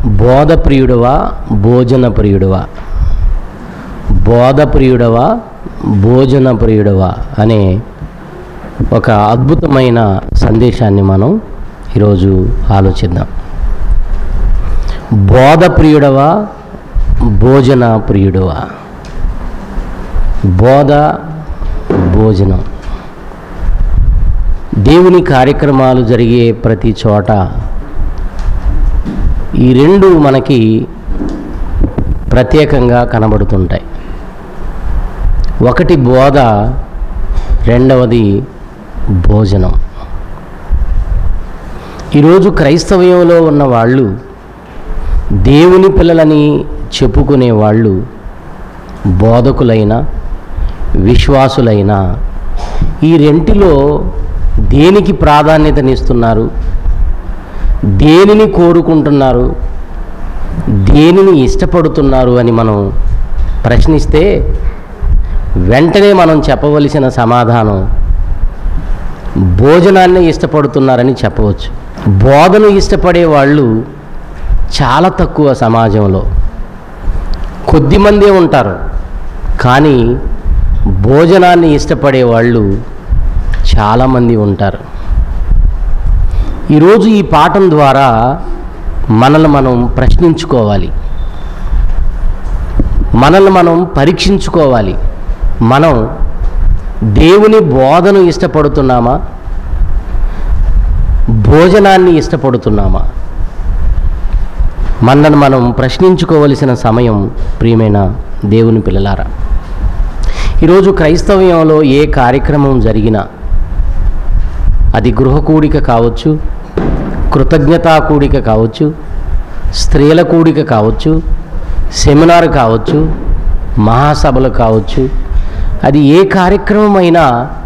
బోధ ప్రియుడవా భోజన ప్రియుడవా బోధ ప్రియుడవా భోజన ప్రియుడవా అనే ఒక అద్భుతమైన సందేశాన్ని మనం ఈరోజు ఆలోచిద్దాం బోధ ప్రియుడవా భోజన ప్రియుడవా బోధ భోజనం దేవుని కార్యక్రమాలు జరిగే ప్రతి చోట ఈ రెండు మనకి ప్రత్యేకంగా కనబడుతుంటాయి ఒకటి బోధ రెండవది భోజనం ఈరోజు క్రైస్తవ్యంలో ఉన్న వాళ్ళు దేవుని పిల్లలని చెప్పుకునే వాళ్ళు బోధకులైన విశ్వాసులైన ఈ రెంటిలో దేనికి ప్రాధాన్యతనిస్తున్నారు దేనిని కోరుకుంటున్నారు దేనిని ఇష్టపడుతున్నారు అని మనం ప్రశ్నిస్తే వెంటనే మనం చెప్పవలసిన సమాధానం భోజనాన్ని ఇష్టపడుతున్నారని చెప్పవచ్చు బోధను ఇష్టపడే వాళ్ళు చాలా తక్కువ సమాజంలో కొద్దిమందే ఉంటారు కానీ భోజనాన్ని ఇష్టపడే వాళ్ళు చాలామంది ఉంటారు ఈరోజు ఈ పాఠం ద్వారా మనల్ని మనం ప్రశ్నించుకోవాలి మనల్ని మనం పరీక్షించుకోవాలి మనం దేవుని బోధను ఇష్టపడుతున్నామా భోజనాన్ని ఇష్టపడుతున్నామా మనల్ని మనం ప్రశ్నించుకోవలసిన సమయం ప్రియమైన దేవుని పిల్లలారా ఈరోజు క్రైస్తవ్యంలో ఏ కార్యక్రమం జరిగినా అది గృహ కూడిక కావచ్చు కృతజ్ఞతా కూడిక కావచ్చు స్త్రీల కూడిక కావచ్చు సెమినార్ కావచ్చు మహాసభలు కావచ్చు అది ఏ కార్యక్రమం అయినా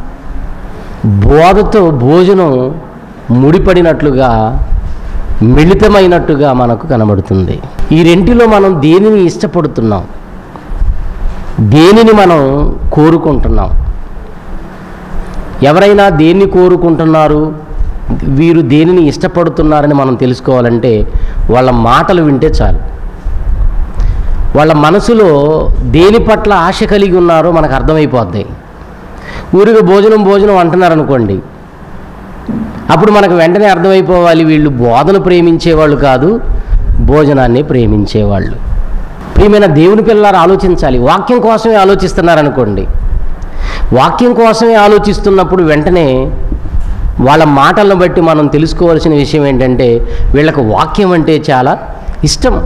బోధతో భోజనం ముడిపడినట్లుగా మిళితమైనట్టుగా మనకు కనబడుతుంది ఈ రెంటిలో మనం దేనిని ఇష్టపడుతున్నాం దేనిని మనం కోరుకుంటున్నాం ఎవరైనా దేన్ని కోరుకుంటున్నారు వీరు దేనిని ఇష్టపడుతున్నారని మనం తెలుసుకోవాలంటే వాళ్ళ మాటలు వింటే చాలు వాళ్ళ మనసులో దేని పట్ల ఆశ కలిగి ఉన్నారో మనకు అర్థమైపోద్ది ఊరికి భోజనం భోజనం అంటున్నారు అనుకోండి అప్పుడు మనకు వెంటనే అర్థమైపోవాలి వీళ్ళు బోధన ప్రేమించేవాళ్ళు కాదు భోజనాన్ని ప్రేమించేవాళ్ళు ప్రియమైన దేవుని పిల్లలారు ఆలోచించాలి వాక్యం కోసమే ఆలోచిస్తున్నారనుకోండి వాక్యం కోసమే ఆలోచిస్తున్నప్పుడు వెంటనే వాళ్ళ మాటలను బట్టి మనం తెలుసుకోవాల్సిన విషయం ఏంటంటే వీళ్ళకు వాక్యం అంటే చాలా ఇష్టం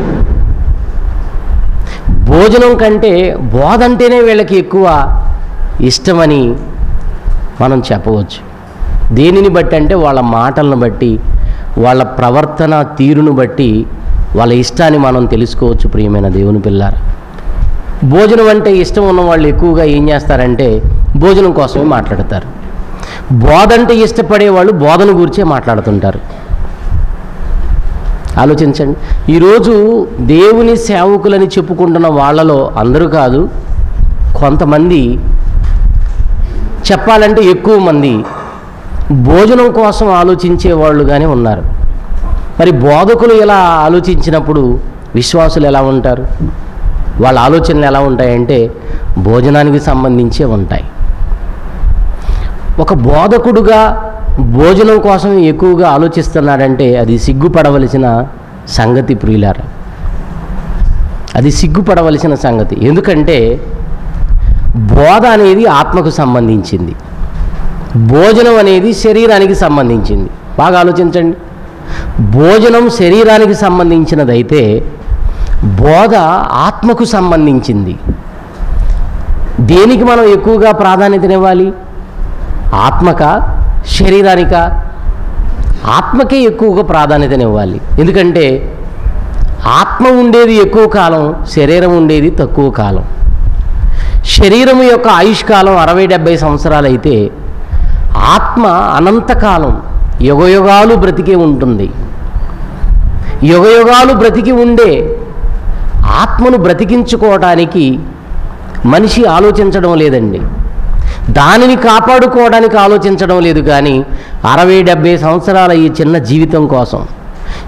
భోజనం కంటే బోధ అంటేనే వీళ్ళకి ఎక్కువ ఇష్టమని మనం చెప్పవచ్చు దేనిని బట్టి అంటే వాళ్ళ మాటలను బట్టి వాళ్ళ ప్రవర్తన తీరును బట్టి వాళ్ళ ఇష్టాన్ని మనం తెలుసుకోవచ్చు ప్రియమైన దేవుని పిల్లార భోజనం అంటే ఇష్టం ఉన్న వాళ్ళు ఎక్కువగా ఏం చేస్తారంటే భోజనం కోసమే మాట్లాడతారు బోధ అంటే ఇష్టపడే వాళ్ళు బోధన గురించే మాట్లాడుతుంటారు ఆలోచించండి ఈరోజు దేవుని సేవకులని చెప్పుకుంటున్న వాళ్ళలో అందరూ కాదు కొంతమంది చెప్పాలంటే ఎక్కువ మంది భోజనం కోసం ఆలోచించే వాళ్ళుగానే ఉన్నారు మరి బోధకులు ఎలా ఆలోచించినప్పుడు విశ్వాసులు ఎలా ఉంటారు వాళ్ళ ఆలోచనలు ఎలా ఉంటాయంటే భోజనానికి సంబంధించే ఉంటాయి ఒక బోధకుడుగా భోజనం కోసం ఎక్కువగా ఆలోచిస్తున్నాడంటే అది సిగ్గుపడవలసిన సంగతి ప్రియులార అది సిగ్గుపడవలసిన సంగతి ఎందుకంటే బోధ అనేది ఆత్మకు సంబంధించింది భోజనం అనేది శరీరానికి సంబంధించింది బాగా ఆలోచించండి భోజనం శరీరానికి సంబంధించినదైతే బోధ ఆత్మకు సంబంధించింది దేనికి మనం ఎక్కువగా ప్రాధాన్యతనివ్వాలి ఆత్మక శరీరానిక ఆత్మకే ఎక్కువగా ప్రాధాన్యతనివ్వాలి ఎందుకంటే ఆత్మ ఉండేది ఎక్కువ కాలం శరీరం ఉండేది తక్కువ కాలం శరీరం యొక్క ఆయుష్కాలం అరవై డెబ్భై సంవత్సరాలు అయితే ఆత్మ అనంతకాలం యుగయుగాలు బ్రతికే ఉంటుంది యుగయుగాలు బ్రతికి ఉండే ఆత్మను బ్రతికించుకోవటానికి మనిషి ఆలోచించడం లేదండి దానిని కాపాడుకోవడానికి ఆలోచించడం లేదు కానీ అరవై డెబ్బై సంవత్సరాల ఈ చిన్న జీవితం కోసం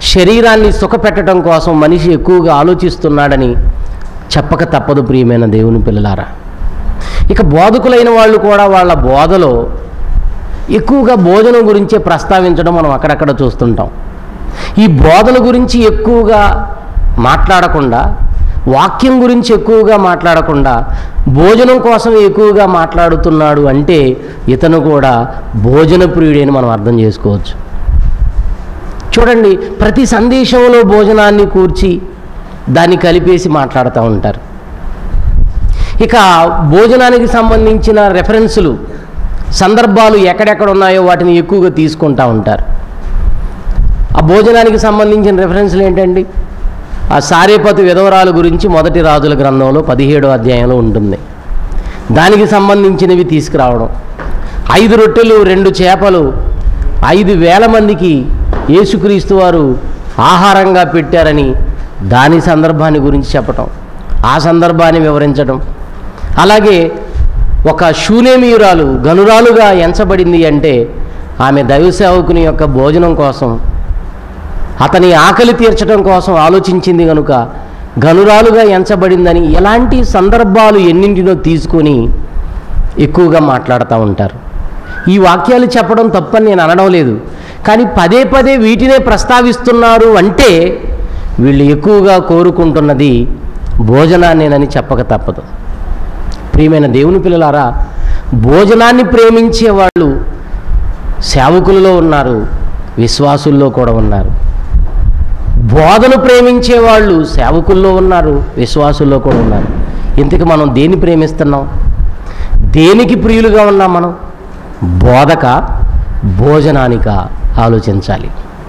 శరీరాన్ని సుఖపెట్టడం కోసం మనిషి ఎక్కువగా ఆలోచిస్తున్నాడని చెప్పక తప్పదు ప్రియమైన దేవుని పిల్లలారా ఇక బోధకులైన వాళ్ళు కూడా వాళ్ళ బోధలో ఎక్కువగా భోజనం గురించే ప్రస్తావించడం మనం అక్కడక్కడ చూస్తుంటాం ఈ బోధన గురించి ఎక్కువగా మాట్లాడకుండా వాక్యం గురించి ఎక్కువగా మాట్లాడకుండా భోజనం కోసం ఎక్కువగా మాట్లాడుతున్నాడు అంటే ఇతను కూడా భోజన ప్రియుడని మనం అర్థం చేసుకోవచ్చు చూడండి ప్రతి సందేశంలో భోజనాన్ని కూర్చి దాన్ని కలిపేసి మాట్లాడుతూ ఉంటారు ఇక భోజనానికి సంబంధించిన రెఫరెన్సులు సందర్భాలు ఎక్కడెక్కడ ఉన్నాయో వాటిని ఎక్కువగా తీసుకుంటూ ఉంటారు ఆ భోజనానికి సంబంధించిన రెఫరెన్స్లు ఏంటండి ఆ సారేపతి విధవరాల గురించి మొదటి రాజుల గ్రంథంలో పదిహేడో అధ్యాయంలో ఉంటుంది దానికి సంబంధించినవి తీసుకురావడం ఐదు రొట్టెలు రెండు చేపలు ఐదు వేల మందికి యేసుక్రీస్తు వారు ఆహారంగా పెట్టారని దాని సందర్భాన్ని గురించి చెప్పటం ఆ సందర్భాన్ని వివరించడం అలాగే ఒక శూనేమీయురాలు గనురాలుగా ఎంచబడింది అంటే ఆమె దైవసేవకుని యొక్క భోజనం కోసం అతని ఆకలి తీర్చడం కోసం ఆలోచించింది కనుక గనురాలుగా ఎంచబడిందని ఎలాంటి సందర్భాలు ఎన్నింటినో తీసుకొని ఎక్కువగా మాట్లాడుతూ ఉంటారు ఈ వాక్యాలు చెప్పడం తప్పని నేను అనడం లేదు కానీ పదే పదే వీటినే ప్రస్తావిస్తున్నారు అంటే వీళ్ళు ఎక్కువగా కోరుకుంటున్నది భోజనాన్నేనని చెప్పక తప్పదు ప్రియమైన దేవుని పిల్లలారా భోజనాన్ని ప్రేమించే వాళ్ళు సేవకులలో ఉన్నారు విశ్వాసుల్లో కూడా ఉన్నారు బోధను ప్రేమించే వాళ్ళు సేవకుల్లో ఉన్నారు విశ్వాసుల్లో కూడా ఉన్నారు ఇంతకు మనం దేన్ని ప్రేమిస్తున్నాం దేనికి ప్రియులుగా ఉన్నాం మనం బోధక భోజనానిక ఆలోచించాలి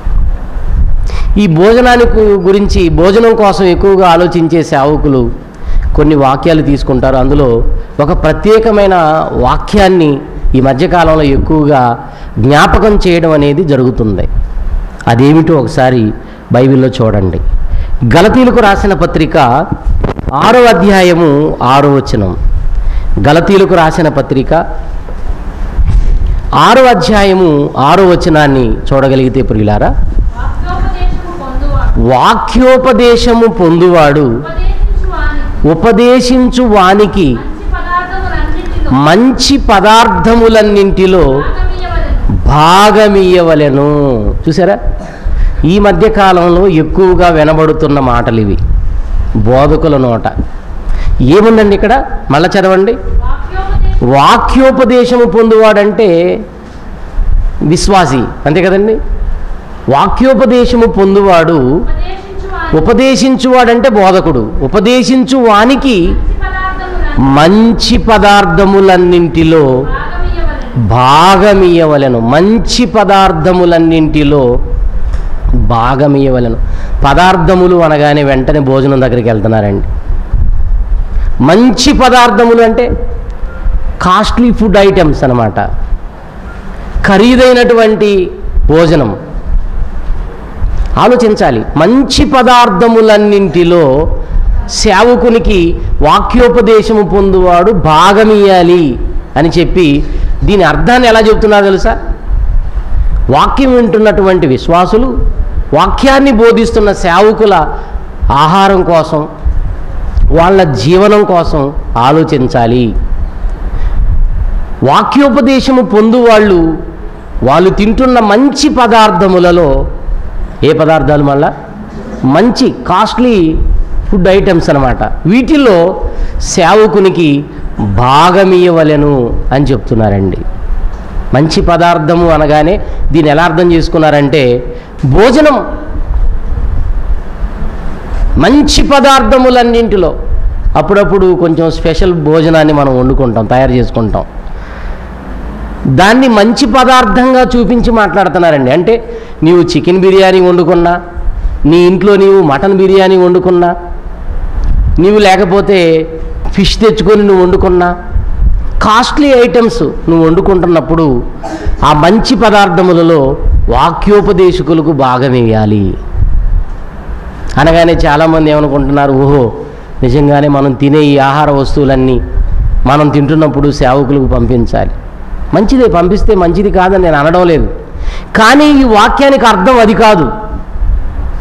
ఈ భోజనానికి గురించి భోజనం కోసం ఎక్కువగా ఆలోచించే సేవకులు కొన్ని వాక్యాలు తీసుకుంటారు అందులో ఒక ప్రత్యేకమైన వాక్యాన్ని ఈ మధ్యకాలంలో ఎక్కువగా జ్ఞాపకం చేయడం అనేది జరుగుతుంది అదేమిటో ఒకసారి బైబిల్లో చూడండి గలతీలకు రాసిన పత్రిక ఆరో అధ్యాయము ఆరో వచనం గలతీలకు రాసిన పత్రిక ఆరో అధ్యాయము ఆరో వచనాన్ని చూడగలిగితే ప్రియులారా వాక్యోపదేశము పొందువాడు వాక్యోపదేశము పొందువాడు ఉపదేశించు వానికి ఉపదేశించు వానికి మంచి పదార్థములన్నిటిలో మంచి పదార్థములన్నింటిలో భాగమియ్యవలెను. భాగమియ్యవలెను చూసారా ఈ మధ్య కాలంలో ఎక్కువగా వినబడుతున్న మాటలు ఇవి బోధకుల నోట ఏముందండి ఇక్కడ మళ్ళా చదవండి వాక్యోపదేశము వాక్యోపదేశము పొందువాడంటే విశ్వాసి అంతే కదండి వాక్యోపదేశము పొందువాడు ఉపదేశించు వానికి ఉపదేశించువాడంటే బోధకుడు ఉపదేశించు వానికి మంచి పదార్థములను మంచి పదార్థములన్నింటిలో భాగమియ్యవలెను. భాగమియ్యవలెను మంచి పదార్థములన్నింటిలో భాగమియ్యవలెను పదార్థములు అనగానే వెంటనే భోజనం దగ్గరికి వెళ్తున్నారండి మంచి పదార్థములు అంటే కాస్ట్లీ ఫుడ్ ఐటమ్స్ అన్నమాట ఖరీదైనటువంటి భోజనం ఆలోచించాలి మంచి పదార్థములన్నింటిలో సేవకునికి వాక్యోపదేశము పొందువాడు భాగమియ్యాలి అని చెప్పి దీని అర్థాన్ని ఎలా చెప్తున్నారు తెలుసా వాక్యం వింటున్నటువంటి విశ్వాసులు వాక్యాన్ని బోధిస్తున్న సేవకుల ఆహారం కోసం వాళ్ళ జీవనం కోసం ఆలోచించాలి వాక్యోపదేశము పొందు వాళ్ళు వాళ్ళు తింటున్న మంచి పదార్థములలో ఏ పదార్థాలు మళ్ళా మంచి కాస్ట్లీ ఫుడ్ ఐటమ్స్ అన్నమాట వీటిల్లో సేవకునికి భాగమియ్యవలెను అని చెప్తున్నారండి మంచి పదార్థము అనగానే దీన్ని ఎలా అర్థం చేసుకున్నారంటే భోజనం మంచి పదార్థములన్నింటిలో అప్పుడప్పుడు కొంచెం స్పెషల్ భోజనాన్ని మనం వండుకుంటాం తయారు చేసుకుంటాం దాన్ని మంచి పదార్థంగా చూపించి మాట్లాడుతున్నారండి అంటే నీవు చికెన్ బిర్యానీ వండుకున్నా నీ ఇంట్లో నీవు మటన్ బిర్యానీ వండుకున్నా నీవు లేకపోతే ఫిష్ తెచ్చుకొని నువ్వు వండుకున్నా కాస్ట్లీ ఐటమ్స్ నువ్వు వండుకుంటున్నప్పుడు ఆ మంచి పదార్థములలో వాక్యోపదేశకులకు భాగం వేయాలి అనగానే చాలామంది ఏమనుకుంటున్నారు ఓహో నిజంగానే మనం తినే ఈ ఆహార వస్తువులన్నీ మనం తింటున్నప్పుడు సేవకులకు పంపించాలి మంచిదే పంపిస్తే మంచిది కాదని నేను అనడం లేదు కానీ ఈ వాక్యానికి అర్థం అది కాదు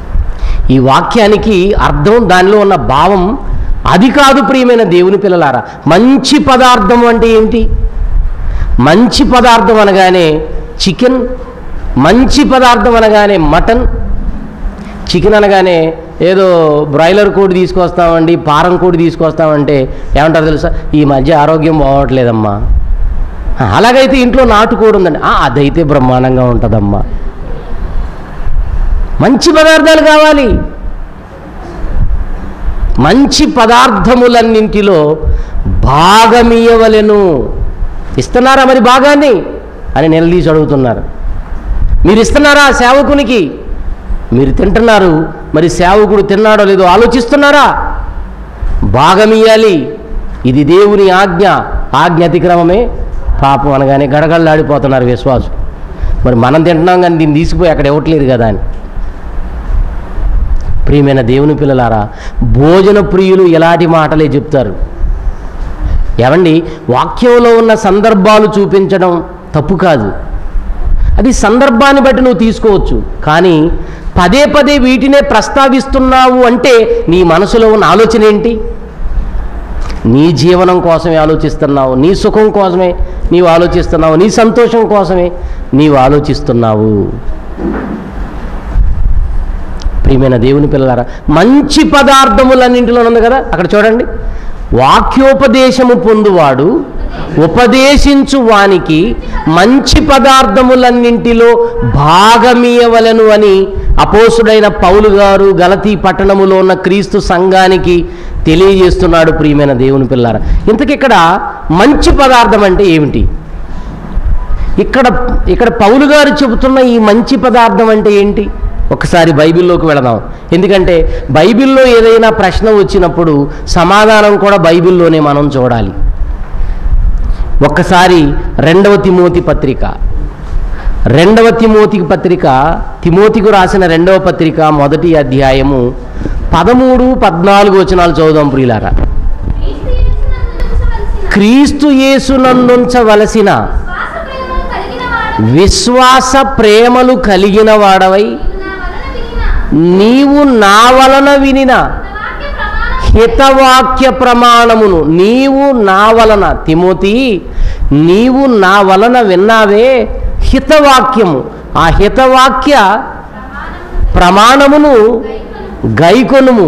ఈ వాక్యానికి అర్థం దానిలో ఉన్న భావం అది కాదు ప్రియమైన దేవుని పిల్లలారా మంచి పదార్థం అంటే ఏంటి మంచి పదార్థం అనగానే చికెన్ మంచి పదార్థం అనగానే మటన్ చికెన్ అనగానే ఏదో బ్రాయిలర్ కోడి తీసుకొస్తామండి పారం కోడి తీసుకొస్తామంటే ఏమంటారు తెలుసా ఈ మధ్య ఆరోగ్యం బాగోట్లేదమ్మా "ఆ, అలాగైతే ఇంట్లో నాటుకోడి ఉందండి "ఆ, అదైతే బ్రహ్మాండంగా ఉంటుందమ్మా మంచి పదార్థాలు కావాలి మంచి పదార్థములన్నింటిలో భాగమియవలెను ఇస్తున్నారా మరి భాగాన్ని అని నిలదీసి అడుగుతున్నారు మీరు ఇస్తున్నారా సేవకునికి మీరు తింటున్నారు మరి సేవకుడు తిన్నాడో లేదో ఆలోచిస్తున్నారా భాగమియ్యాలి ఇది దేవుని ఆజ్ఞ ఆజ్ఞ అతిక్రమమే పాపం అనగానే గడగడలాడిపోతున్నారు విశ్వాసం మరి మనం తింటున్నాం కానీ దీన్ని తీసుకుపోయి అక్కడ ఇవ్వట్లేదు కదా అని ప్రియమైన దేవుని పిల్లలారా భోజన ప్రియులు ఎలాంటి మాటలే చెప్తారు ఏమండి వాక్యంలో ఉన్న సందర్భాలు చూపించడం తప్పు కాదు అది సందర్భాన్ని బట్టి నువ్వు తీసుకోవచ్చు కానీ పదే పదే వీటినే ప్రస్తావిస్తున్నావు అంటే నీ మనసులో ఉన్న ఆలోచన ఏంటి నీ జీవనం కోసమే ఆలోచిస్తున్నావు నీ సుఖం కోసమే నీవు ఆలోచిస్తున్నావు నీ సంతోషం కోసమే నీవు ఆలోచిస్తున్నావు ప్రియమైన దేవుని పిల్లలారా మంచి పదార్థములన్నింటిలో ఉంది కదా అక్కడ చూడండి వాక్యోపదేశము పొందువాడు ఉపదేశించు వానికి మంచి పదార్థములన్నింటిలో భాగమీయవలను అని అపోసుడైన పౌలు గారు గలతీ పట్టణములో ఉన్న క్రీస్తు సంఘానికి తెలియజేస్తున్నాడు ప్రియమైన దేవుని పిల్లారా ఇంతకి ఇక్కడ మంచి పదార్థం అంటే ఏమిటి ఇక్కడ ఇక్కడ పౌలు గారు చెబుతున్న ఈ మంచి పదార్థం అంటే ఏంటి ఒకసారి బైబిల్లోకి వెళదాం ఎందుకంటే బైబిల్లో ఏదైనా ప్రశ్న వచ్చినప్పుడు సమాధానం కూడా బైబిల్లోనే మనం చూడాలి ఒక్కసారి రెండవ తిమోతి పత్రిక రెండవ తిమోతి పత్రిక తిమోతికు రాసిన రెండవ పత్రిక మొదటి అధ్యాయము పదమూడు పద్నాలుగు వచనాలు చదువుదాం ప్రియులారా క్రీస్తు యేసునందుంచవలసిన క్రీస్తు యేసునందుంచవలసిన విశ్వాస ప్రేమను కలిగిన విశ్వాస వాడు ప్రేమలు కలిగిన వాడవై నీవు నా వలన వినిన నీవు నా వలన వినిన వాక్య ప్రమాణం హితవాక్య ప్రమాణమును నీవు నా వలన తిమోతి నీవు నా వలన విన్నావే హితవాక్యము ఆ హితవాక్య ప్రమాణమును గైకొను గైకొనుము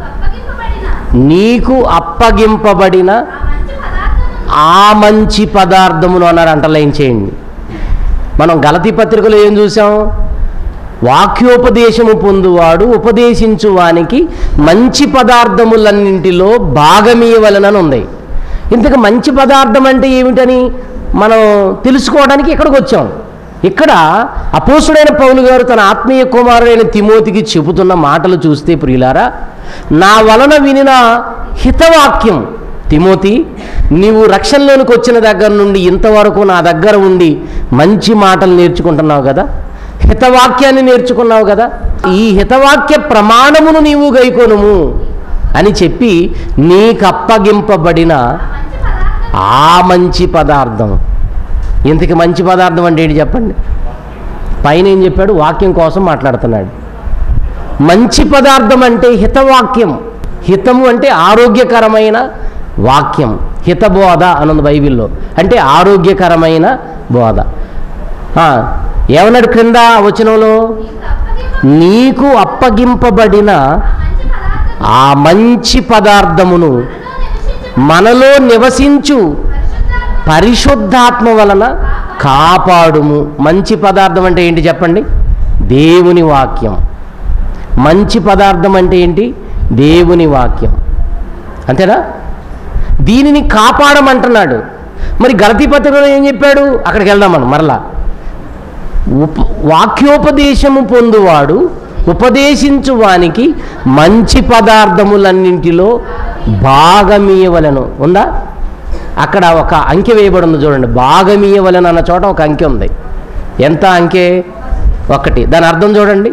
నీకు అప్పగింపబడిన నీకు అప్పగింపబడిన ఆ మంచి పదార్థము ఆ మంచి పదార్థమును అన్నారు అంటర్లైన్ చేయండి మనం గలతి పత్రికలో ఏం చూసాం వాక్యోపదేశము పొందువాడు ఉపదేశించు వానికి మంచి పదార్థములన్నింటిలో భాగమీయవలనని ఉంది ఇంతకు మంచి పదార్థం అంటే ఏమిటని మనం తెలుసుకోవడానికి ఇక్కడికి వచ్చాం ఇక్కడ అపోసుడైన పౌలు గారు తన ఆత్మీయ కుమారుడైన తిమోతికి చెబుతున్న మాటలు చూస్తే ప్రియులారా నా వలన వినిన హితవాక్యం తిమోతి నీవు రక్షణలోనికి వచ్చిన దగ్గర నుండి ఇంతవరకు నా దగ్గర ఉండి మంచి మాటలు నేర్చుకుంటున్నావు కదా హితవాక్యాన్ని నేర్చుకున్నావు కదా ఈ హితవాక్య ప్రమాణమును నీవు గైకొనుము అని చెప్పి నీకు అప్పగింపబడిన ఆ మంచి ఆ మంచి పదార్థము పదార్థం ఇంతకి మంచి పదార్థం అంటే ఏంటి చెప్పండి పైన ఏం చెప్పాడు వాక్యం కోసం మాట్లాడుతున్నాడు మంచి పదార్థం అంటే హితవాక్యం హితము అంటే ఆరోగ్యకరమైన వాక్యం హితబోధ అన్నది బైబిల్లో అంటే ఆరోగ్యకరమైన బోధ ఆ, ఏమన్నాడు క్రింద ఆ వచనంలో నీకు నీకు అప్పగింప అప్పగింపబడిన ఆ మంచి పదార్థము ఆ మంచి పదార్థమును మనలో నివసించు మనలో నివసించు పరిశుద్ధాత్మ పరిశుద్ధాత్మ వలన కాపాడుము మంచి పదార్థం అంటే ఏంటి చెప్పండి దేవుని వాక్యం మంచి పదార్థం అంటే ఏంటి దేవుని వాక్యం అంతేనా దీనిని కాపాడమంటున్నాడు మరి గలతీ పత్రికలో ఏం చెప్పాడు అక్కడికి వెళ్దాం మనం మరలా ఉప వాక్యోపదేశము పొందువాడు ఉపదేశించు వానికి మంచి పదార్థములన్నింటిలో భాగమీయవలను ఉందా అక్కడ ఒక అంకె వేయబడి ఉంది చూడండి భాగమీయవలను అన్న చోట ఒక అంకె ఉంది ఎంత అంకె ఒకటి దాని అర్థం చూడండి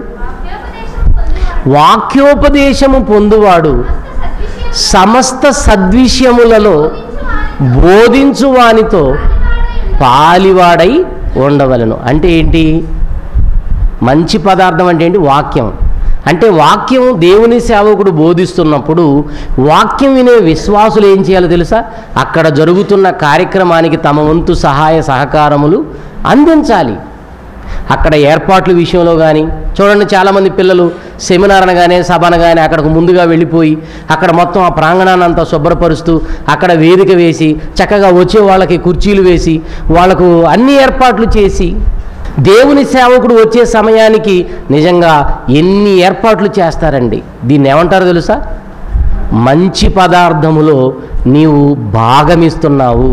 వాక్యోపదేశం పొందువాడు వాక్యోపదేశము పొందువాడు సద్విషయం సమస్త సద్విషయములలో బోధించు వానితో పాలివాడై ఉండవలను అంటే ఏంటి మంచి పదార్థం అంటే ఏంటి వాక్యం అంటే వాక్యం దేవుని సేవకుడు బోధిస్తున్నప్పుడు వాక్యం వినే విశ్వాసులు ఏం చేయాలో తెలుసా అక్కడ జరుగుతున్న కార్యక్రమానికి తమ వంతు సహాయ సహకారములు అందించాలి అక్కడ ఏర్పాట్ల విషయంలో కానీ చూడండి చాలామంది పిల్లలు సెమినార్ అనగానే సభ అనగానే అక్కడికి ముందుగా వెళ్ళిపోయి అక్కడ మొత్తం ఆ ప్రాంగణాన్ని అంతా శుభ్రపరుస్తూ అక్కడ వేదిక వేసి చక్కగా వచ్చే వాళ్ళకి కుర్చీలు వేసి వాళ్ళకు అన్ని ఏర్పాట్లు చేసి దేవుని సేవకుడు వచ్చే సమయానికి నిజంగా ఎన్ని ఏర్పాట్లు చేస్తారండి దీన్ని ఏమంటారు తెలుసా మంచి పదార్థములో నీవు భాగమిస్తున్నావు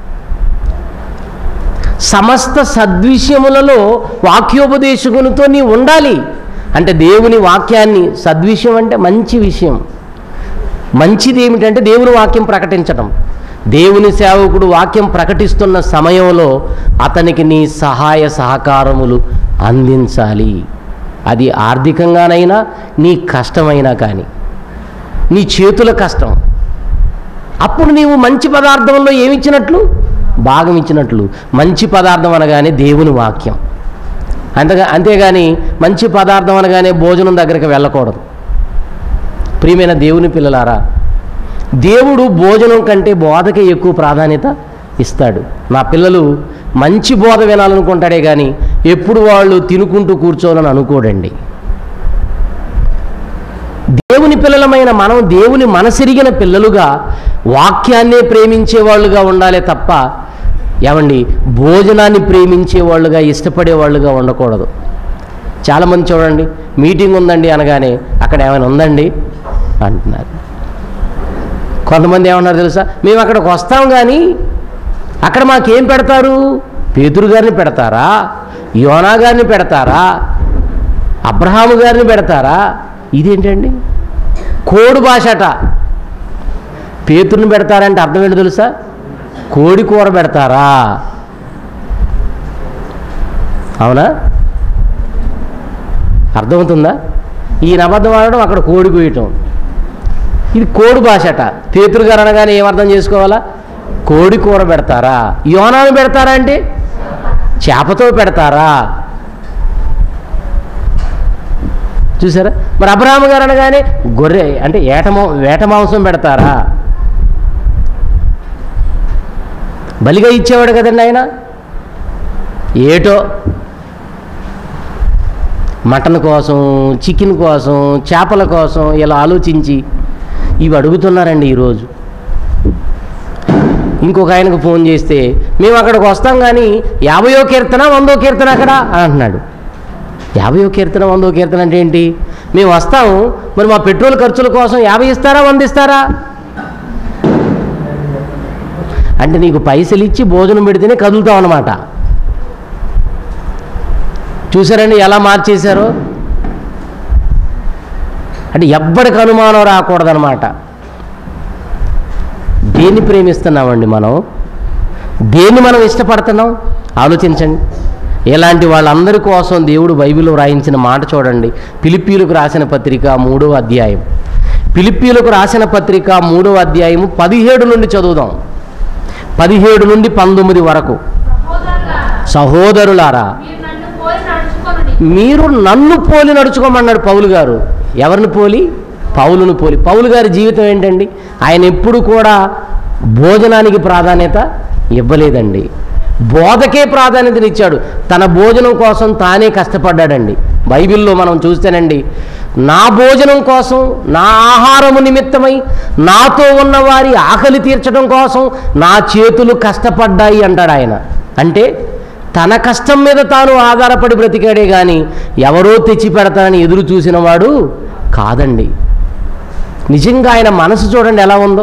సమస్త సద్విషయములలో వాక్యోపదేశకునితో నీ ఉండాలి అంటే దేవుని వాక్యాన్ని సద్విషయం అంటే మంచి విషయం మంచిది ఏమిటంటే దేవుని వాక్యం ప్రకటించడం దేవుని సేవకుడు వాక్యం ప్రకటిస్తున్న సమయంలో అతనికి నీ సహాయ సహకారములు అందించాలి అది ఆర్థికంగానైనా నీ కష్టమైనా కానీ నీ చేతుల కష్టం అప్పుడు నీవు మంచి పదార్థంలో ఏమిచ్చినట్లు భాగం ఇచ్చినట్లు మంచి పదార్థం అనగానే దేవుని వాక్యం అంతగా అంతేగాని మంచి పదార్థం అనగానే భోజనం దగ్గరికి వెళ్ళకూడదు ప్రియమైన దేవుని పిల్లలారా దేవుడు భోజనం కంటే బోధకే ఎక్కువ ప్రాధాన్యత ఇస్తాడు నా పిల్లలు మంచి బోధ వినాలనుకుంటాడే కానీ ఎప్పుడు వాళ్ళు తినుకుంటూ కూర్చోవాలని అనుకోడండి దేవుని పిల్లలమైన మనం దేవుని మనసిరిగిన పిల్లలుగా వాక్యాన్నే ప్రేమించే వాళ్ళుగా ఉండాలి తప్ప ఏమండి భోజనాన్ని ప్రేమించే వాళ్ళుగా ఇష్టపడే వాళ్ళుగా ఉండకూడదు చాలామంది చూడండి మీటింగ్ ఉందండి అనగానే అక్కడ ఏమైనా ఉందండి అంటున్నారు కొంతమంది ఏమన్నారు తెలుసా మేము అక్కడికి వస్తాం కానీ అక్కడ మాకేం పెడతారు పేతురు గారిని పెడతారా యోనా గారిని పెడతారా అబ్రహాము గారిని పెడతారా ఇదేంటండి కోడి భాషట పేతుర్ని పెడతారంటే అర్థం ఏంటో తెలుసా కోడి కూర పెడతారా అవునా అర్థమవుతుందా ఈయన అబద్ధం ఆడడం అక్కడ కోడి కోయటం ఇది కోడి భాషట పేతురు గారు అనగానే ఏం అర్థం చేసుకోవాలా కోడి కూర పెడతారా యోనాను పెడతారా అంటే చేపతో పెడతారా చూసారా మరి అబ్రహాం గారు అనగానే గొర్రె అంటే ఏటమా వేట మాంసం పెడతారా బలిగా ఇచ్చేవాడు కదండి ఆయన ఏటో మటన్ కోసం చికెన్ కోసం చేపల కోసం ఇలా ఆలోచించి ఇవి అడుగుతున్నారండి ఈరోజు ఇంకొక ఆయనకు ఫోన్ చేస్తే మేము అక్కడికి వస్తాం కానీ యాభయో కీర్తన వందో కీర్తన అక్కడ అంటున్నాడు యాభయో కీర్తన వందో కీర్తన అంటే ఏంటి మేము వస్తాము మరి మా పెట్రోల్ ఖర్చుల కోసం యాభై ఇస్తారా వంద ఇస్తారా అంటే నీకు పైసలు ఇచ్చి భోజనం పెడితేనే కదులుతావు అనమాట చూసారండి ఎలా మార్చేశారో అంటే ఎవ్వడికి అనుమానం రాకూడదనమాట దేన్ని ప్రేమిస్తున్నామండి మనం దేన్ని మనం ఇష్టపడుతున్నాం ఆలోచించండి ఇలాంటి వాళ్ళందరి కోసం దేవుడు బైబిల్లో వ్రాయించిన మాట చూడండి పిలిపీలకు రాసిన పత్రిక మూడవ అధ్యాయం పిలిపీలకు రాసిన పత్రిక మూడవ అధ్యాయము పదిహేడు నుండి చదువుదాం పదిహేడు నుండి పంతొమ్మిది వరకు సహోదరులారా, సహోదరులారా మీరు నన్ను పోలి నడుచుకొనుడి. మీరు నన్ను పోలి నడుచుకోమన్నాడు పౌలు గారు ఎవరిని పోలి పౌలును పోలి పౌలు గారి జీవితం ఏంటండి ఆయన ఎప్పుడు కూడా భోజనానికి ప్రాధాన్యత ఇవ్వలేదండి బోధకే ప్రాధాన్యతనిచ్చాడు తన భోజనం కోసం తానే కష్టపడ్డాడండి బైబిల్లో మనం చూస్తేనండి నా భోజనం కోసం నా ఆహారము నిమిత్తమై నాతో ఉన్న వారి ఆకలి తీర్చడం కోసం నా చేతులు కష్టపడ్డాయి అంటాడు ఆయన అంటే తన కష్టం మీద తాను ఆధారపడి బ్రతికాడే కానీ ఎవరో తెచ్చి పెడతానని ఎదురు చూసిన వాడు కాదండి నిజంగా ఆయన మనసు చూడండి ఎలా ఉందో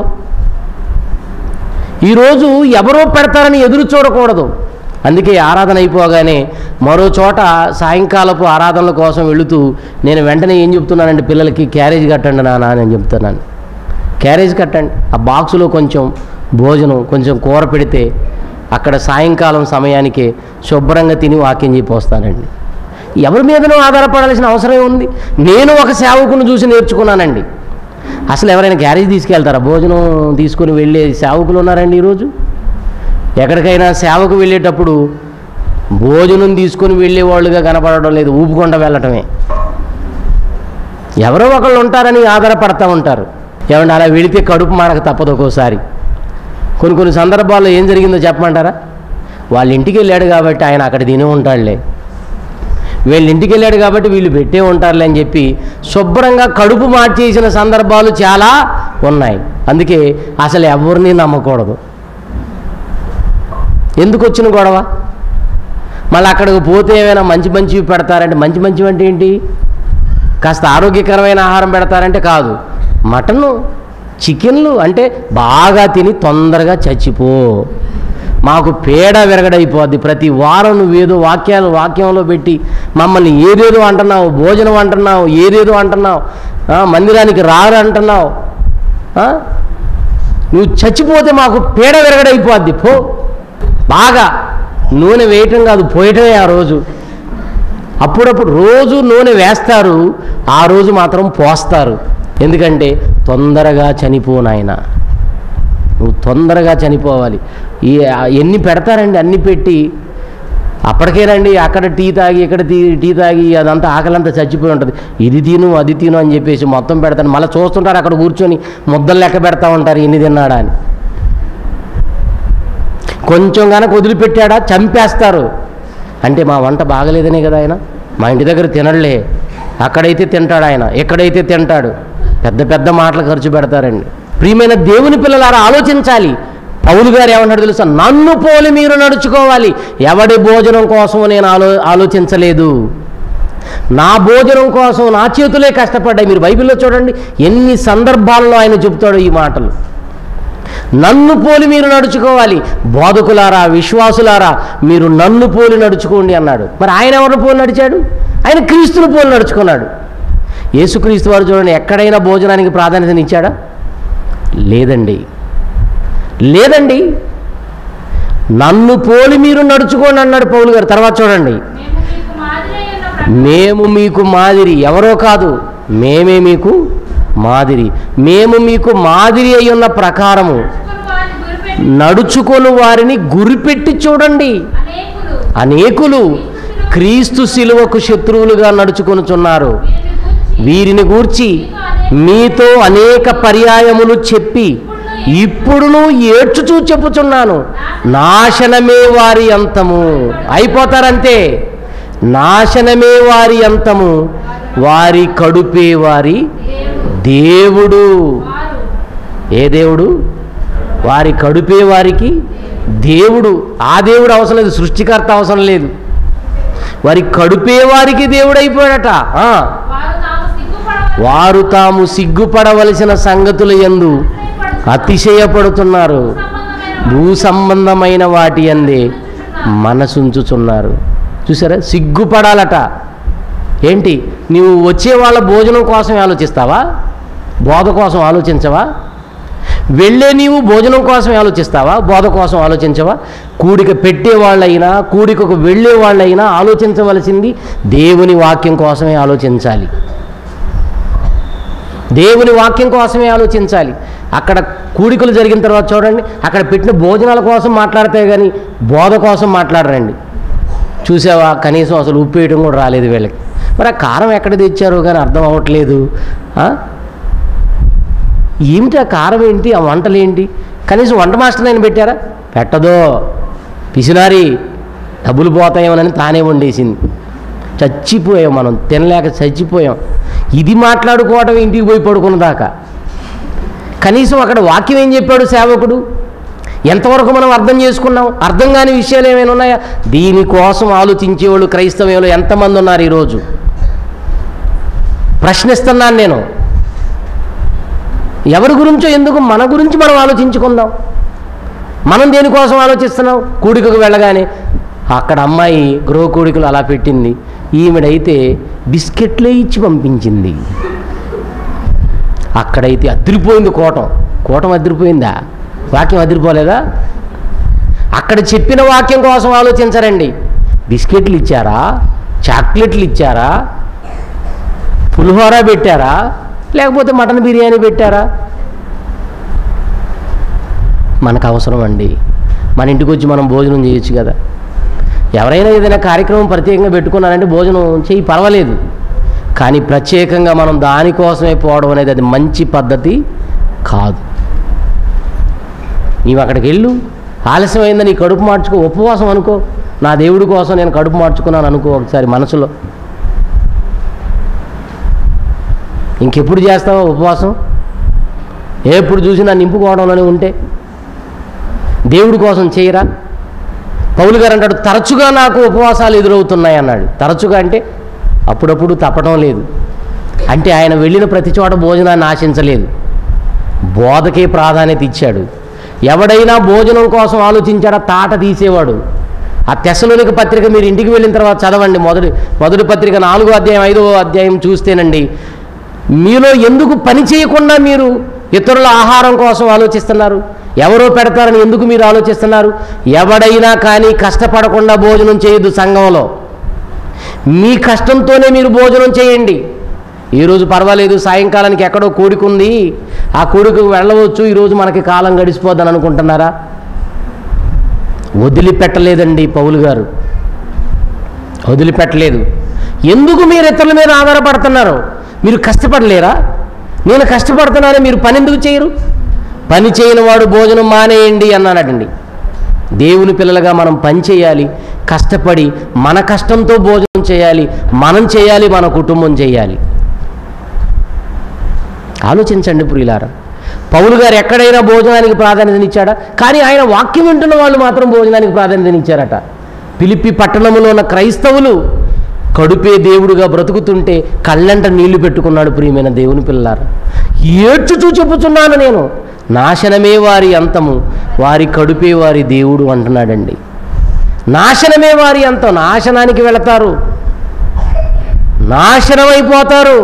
ఈరోజు ఎవరో పెడతారని ఎదురు చూడకూడదు అందుకే ఆరాధన అయిపోగానే మరో చోట సాయంకాలపు ఆరాధనల కోసం వెళుతూ నేను వెంటనే ఏం చెప్తున్నానంటే పిల్లలకి క్యారేజ్ కట్టండి నాన్న అని చెప్తున్నాను క్యారేజ్ కట్టండి ఆ బాక్సులో కొంచెం భోజనం కొంచెం కూర పెడితే అక్కడ సాయంకాలం సమయానికే శుభ్రంగా తిని వాక్యం చెప్పి వస్తానండి ఎవరి మీదనో ఆధారపడాల్సిన అవసరం ఉంది నేను ఒక సేవకుని చూసి నేర్చుకున్నానండి అసలు ఎవరైనా క్యారేజ్ తీసుకెళ్తారా భోజనం తీసుకొని వెళ్ళే సేవకులు ఉన్నారండి ఈరోజు ఎక్కడికైనా సేవకు వెళ్ళేటప్పుడు భోజనం తీసుకొని వెళ్ళేవాళ్ళుగా కనపడడం లేదు ఊపుకొండ వెళ్ళటమే ఎవరో ఒకళ్ళు ఉంటారని ఆధారపడతా ఉంటారు ఏమంటే అలా వెళితే కడుపు మాడక తప్పదు ఒక్కోసారి కొన్ని కొన్ని సందర్భాల్లో ఏం జరిగిందో చెప్పమంటారా వాళ్ళ ఇంటికి వెళ్ళాడు కాబట్టి ఆయన అక్కడ తిని ఉంటాడులే వీళ్ళ ఇంటికి వెళ్ళాడు కాబట్టి వీళ్ళు పెట్టే ఉంటారులే అని చెప్పి శుభ్రంగా కడుపు మార్చేసిన సందర్భాలు చాలా ఉన్నాయి అందుకే అసలు ఎవరిని నమ్మకూడదు ఎందుకు వచ్చిన గొడవ మళ్ళీ అక్కడికి పోతే ఏమైనా మంచి మంచివి పెడతారంటే మంచి మంచివి అంటే ఏంటి కాస్త ఆరోగ్యకరమైన ఆహారం పెడతారంటే కాదు మటను చికెన్లు అంటే బాగా తిని తొందరగా చచ్చిపో మాకు పేడ విరగడైపోద్ది ప్రతి వారం నువ్వేదో వాక్యాలు వాక్యంలో పెట్టి మమ్మల్ని ఏదేదో అంటున్నావు భోజనం అంటున్నావు ఏదేదో అంటున్నావు ఆ, మందిరానికి రారు అంటున్నావు ఆ? నువ్వు చచ్చిపోతే మాకు పేడ విరగడైపోద్ది పో బాగా నూనె వేయటం కాదు పోయటమే ఆ రోజు అప్పుడప్పుడు రోజు నూనె వేస్తారు ఆ రోజు మాత్రం పోస్తారు ఎందుకంటే తొందరగా చనిపోనాయన నువ్వు తొందరగా చనిపోవాలి ఈ ఎన్ని పెడతారండి అన్ని పెట్టి అప్పటికేనండి అక్కడ టీ తాగి ఇక్కడ టీ టీ తాగి అదంతా ఆకలంతా చచ్చిపోయి ఉంటుంది ఇది తిను అది తిను అని చెప్పేసి మొత్తం పెడతాను మళ్ళీ చూస్తుంటారు అక్కడ కూర్చొని ముద్దలు లెక్క పెడతా ఉంటారు ఎన్ని తిన్నాడా అని కొంచెం కనుక వదిలిపెట్టాడా చంపేస్తారు అంటే మా వంట బాగలేదనే కదా ఆయన మా ఇంటి దగ్గర తినడులే అక్కడైతే తింటాడు ఆయన ఎక్కడైతే తింటాడు పెద్ద పెద్ద మాటలు ఖర్చు పెడతారండి ప్రియమైన దేవుని పిల్లలారా ఆలోచించాలి పౌలు గారు ఏమన్నాడు తెలుసా నన్ను పోలి మీరు నడుచుకోవాలి ఎవడి భోజనం కోసం నేను ఆలో ఆలోచించలేదు నా భోజనం కోసం నా చేతులే కష్టపడ్డాయి మీరు బైబిల్లో చూడండి ఎన్ని సందర్భాల్లో ఆయన చెబుతాడు ఈ మాటలు నన్ను పోలి మీరు నడుచుకోవాలి బోధకులారా విశ్వాసులారా మీరు నన్ను పోలి నడుచుకోండి అన్నాడు మరి ఆయన ఎవరిని పోలి నడిచాడు ఆయన క్రీస్తుని పోలి నడుచుకున్నాడు యేసుక్రీస్తు వారు చూడండి ఎక్కడైనా భోజనానికి ప్రాధాన్యతనిచ్చాడా లేదండి లేదండి నన్ను పోలి మీరు నడుచుకోండి అన్నాడు పౌలు గారు తర్వాత చూడండి మేము మీకు మాదిరి మేము మీకు మాదిరి అయిన ప్రకారం ఎవరో కాదు మేమే మీకు మాదిరి మేము మీకు మాదిరి అయి ఉన్న ప్రకారము నడుచుకుని వారిని నడుచుకొని వారిని గురిపెట్టి గురిపెట్టి చూడండి అనేకులు అనేకులు క్రీస్తు శిలువకు శత్రువులుగా నడుచుకొనుచున్నారు వీరిని వీరిని గూర్చి గూర్చి మీతో అనేక పర్యాయములు చెప్పి ఇప్పుడును ఏడ్చుచూ చెప్పుచున్నాను నాశనమే వారి అంతము అయిపోతారంతే నాశనమే వారి అంతము వారి కడుపే వారి దేవుడు వారు ఏ దేవుడు వారి కడుపే వారికి దేవుడు ఆ దేవుడు అవసరం లేదు సృష్టికర్త అవసరం లేదు వారి కడుపే వారికి దేవుడు అయిపోయాడట ఆ. వారు తాము సిగ్గుపడవలసిన వారు తాము సిగ్గుపడవలసిన సంగతుల యందు అతిశయపడుతున్నారు సంబంధమైన భూ సంబంధమైన వాటి అందే మనసుంచుచున్నారు చూసారా సిగ్గుపడాలట ఏంటి నీవు వచ్చే వాళ్ళ భోజనం కోసం ఆలోచిస్తావా బోధ కోసం ఆలోచించవా వెళ్ళే నీవు భోజనం కోసం ఆలోచిస్తావా బోధ కోసం ఆలోచించవా కూడిక పెట్టే వాళ్ళైనా కూడికకు వెళ్ళే వాళ్ళైనా ఆలోచించవలసింది దేవుని వాక్యం కోసమే ఆలోచించాలి దేవుని వాక్యం కోసమే ఆలోచించాలి అక్కడ కూడికలు జరిగిన తర్వాత చూడండి అక్కడ పెట్టిన భోజనాల కోసం మాట్లాడితే కానీ బోధ కోసం మాట్లాడరండి చూసావా కనీసం అసలు ఉప్పు వేయడం కూడా రాలేదు వీళ్ళకి మరి ఆ కారం ఎక్కడ తెచ్చారో కానీ అర్థం అవ్వట్లేదు ఆ? ఏమిటి ఆ కారం ఏంటి ఆ వంటలు ఏంటి కనీసం వంట మాస్టర్ అయినా పెట్టారా పెట్టదో పిసినారి డబ్బులు పోతాయేమోనని తానే వండేసింది చచ్చిపోయాం మనం తినలేక చచ్చిపోయాం ఇది మాట్లాడుకోవటం ఇంటికి పోయి పడుకున్న దాకా కనీసం అక్కడ వాక్యం ఏం చెప్పాడు సేవకుడు ఎంతవరకు మనం అర్థం చేసుకున్నాం అర్థం కాని విషయాలు ఏమైనా ఉన్నాయా దీనికోసం ఆలోచించేవాళ్ళు క్రైస్తవంలో ఎంతమంది ఉన్నారు ఈరోజు ప్రశ్నిస్తున్నాను నేను ఎవరి గురించో ఎందుకు మన గురించి మనం ఆలోచించుకుందాం మనం దేనికోసం ఆలోచిస్తున్నాం కూడికకు వెళ్ళగానే అక్కడ అమ్మాయి గృహ కూడికలు అలా పెట్టింది ఈమెడైతే బిస్కెట్లే ఇచ్చి పంపించింది అక్కడైతే అదిరిపోయింది కోటం కోటం అదిరిపోయిందా వాక్యం అదిరిపోలేదా అక్కడ చెప్పిన వాక్యం కోసం ఆలోచించరండి బిస్కెట్లు ఇచ్చారా చాక్లెట్లు ఇచ్చారా పులిహోర పెట్టారా లేకపోతే మటన్ బిర్యానీ పెట్టారా మనకు అవసరం అండి మన ఇంటికి వచ్చి మనం భోజనం చేయొచ్చు కదా ఎవరైనా ఏదైనా కార్యక్రమం ప్రత్యేకంగా పెట్టుకున్నారంటే భోజనం చేయి పర్వాలేదు కానీ ప్రత్యేకంగా మనం దానికోసమే పోవడం అనేది అది మంచి పద్ధతి కాదు నీవు అక్కడికి వెళ్ళు ఆలస్యమైందని నీ కడుపు మార్చుకో ఉపవాసం అనుకో నా దేవుడి కోసం నేను కడుపు మార్చుకున్నాను అనుకో ఒకసారి మనసులో ఇంకెప్పుడు చేస్తావా ఉపవాసం ఎప్పుడు చూసినా నింపుకోవడంలోనే ఉంటే దేవుడి కోసం చేయరా పౌలు గారు అంటాడు తరచుగా నాకు ఉపవాసాలు ఎదురవుతున్నాయి అన్నాడు తరచుగా అంటే అప్పుడప్పుడు తప్పడం లేదు అంటే ఆయన వెళ్ళిన ప్రతి చోట భోజనాన్ని ఆశించలేదు బోధకే ప్రాధాన్యత ఇచ్చాడు ఎవడైనా భోజనం కోసం ఆలోచించాడా తాట తీసేవాడు ఆ తెశలోనికి పత్రిక మీరు ఇంటికి వెళ్ళిన తర్వాత చదవండి మొదటి మొదటి పత్రిక నాలుగో అధ్యాయం ఐదో అధ్యాయం చూస్తేనండి మీలో ఎందుకు పని చేయకుండా మీరు ఇతరుల ఆహారం కోసం ఆలోచిస్తున్నారు ఎవరో పెడతారని ఎందుకు మీరు ఆలోచిస్తున్నారు ఎవడైనా కానీ కష్టపడకుండా భోజనం చేయొద్దు సంఘంలో మీ కష్టంతోనే మీరు భోజనం చేయండి ఈరోజు పర్వాలేదు సాయంకాలానికి ఎక్కడో కోడికుంది ఆ కోడికి వెళ్ళవచ్చు ఈరోజు మనకి కాలం గడిచిపోద్దని అనుకుంటున్నారా వదిలిపెట్టలేదండి పౌలు గారు వదిలిపెట్టలేదు ఎందుకు మీరు ఇతరుల మీద ఆధారపడుతున్నారు మీరు కష్టపడలేరా నేను కష్టపడుతున్నానే మీరు పని ఎందుకు చేయరు పని చేయని వాడు భోజనం మానేయండి అన్నాడటండి దేవుని పిల్లలుగా మనం పని చేయాలి కష్టపడి మన కష్టంతో భోజనం చేయాలి మనం చేయాలి మన కుటుంబం చేయాలి ఆలోచించండి ప్రియులారా పౌలు గారు ఎక్కడైనా భోజనానికి ప్రాధాన్యతనిచ్చాడా కానీ ఆయన వాక్యం వింటున్న వాళ్ళు మాత్రం భోజనానికి ప్రాధాన్యతనిచ్చారట పిలిపి పట్టణంలో ఉన్న క్రైస్తవులు కడుపే దేవుడుగా బ్రతుకుతుంటే కళ్ళంట నీళ్లు పెట్టుకున్నాడు ప్రియమైన దేవుని పిల్లారా ఏడ్చుచూ చెప్పుచున్నాను నేను నాశనమే వారి అంతము వారి కడుపే వారి దేవుడు అంటున్నాడండి నాశనమే వారి అంతం నాశనానికి వెళతారు నాశనమైపోతారు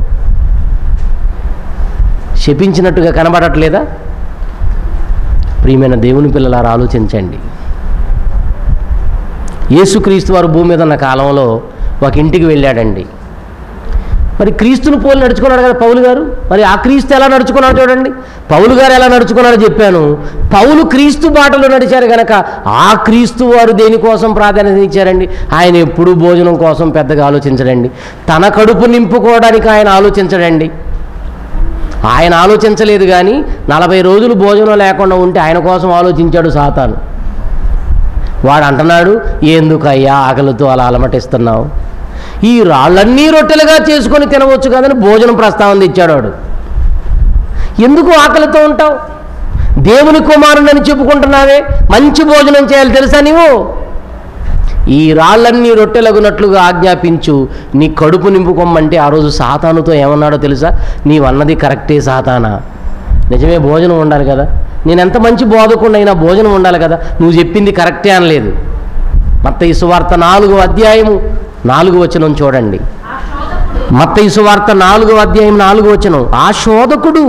శపించినట్టుగా కనబడట్లేదా ప్రియమైన దేవుని పిల్లలారా ఆలోచించండి యేసుక్రీస్తు వారు భూమి మీద ఉన్న కాలంలో ఒక ఇంటికి వెళ్ళాడండి మరి క్రీస్తును పోలి నడుచుకున్నాడు కదా పౌలు గారు మరి ఆ క్రీస్తు ఎలా నడుచుకున్నాడు చూడండి పౌలు గారు ఎలా నడుచుకున్నాడో చెప్పాను పౌలు క్రీస్తు బాటలో నడిచారు కనుక ఆ క్రీస్తు వారు దేనికోసం ప్రాధాన్యత ఇచ్చారండి ఆయన ఎప్పుడూ భోజనం కోసం పెద్దగా ఆలోచించడండి తన కడుపు నింపుకోవడానికి ఆయన ఆలోచించడండి ఆయన ఆలోచించలేదు కానీ నలభై రోజులు భోజనం లేకుండా ఉంటే ఆయన కోసం ఆలోచించాడు సాతాను వాడు అంటున్నాడు ఎందుకయ్యా ఆకలితో అలా అలమటిస్తున్నావు ఈ రాళ్ళన్నీ రొట్టెలుగా చేసుకొని తినవచ్చు కదని భోజనం ప్రస్తావన తెచ్చాడు వాడు ఎందుకు ఆకలితో ఉంటావు దేవుని కుమారుడని చెప్పుకుంటున్నావే మంచి భోజనం చేయాలి తెలుసా నీవు ఈ రాళ్ళన్నీ రొట్టెలగునట్లుగా ఆజ్ఞాపించు నీ కడుపు నింపుకోమంటే ఆ రోజు సాతానుతో ఏమన్నాడో తెలుసా నీవన్నది కరెక్టే సాతానా నిజమే భోజనం ఉండాలి కదా నేను ఎంత మంచి బోధకుండైనా భోజనం ఉండాలి కదా నువ్వు చెప్పింది కరెక్టే అనలేదు మత్త ఈ సువార్త నాలుగో అధ్యాయము నాలుగు వచనం చూడండి ఆ శోధకుడు మత్త ఈ సువార్త నాలుగో అధ్యాయం నాలుగు వచనం ఆ శోధకుడు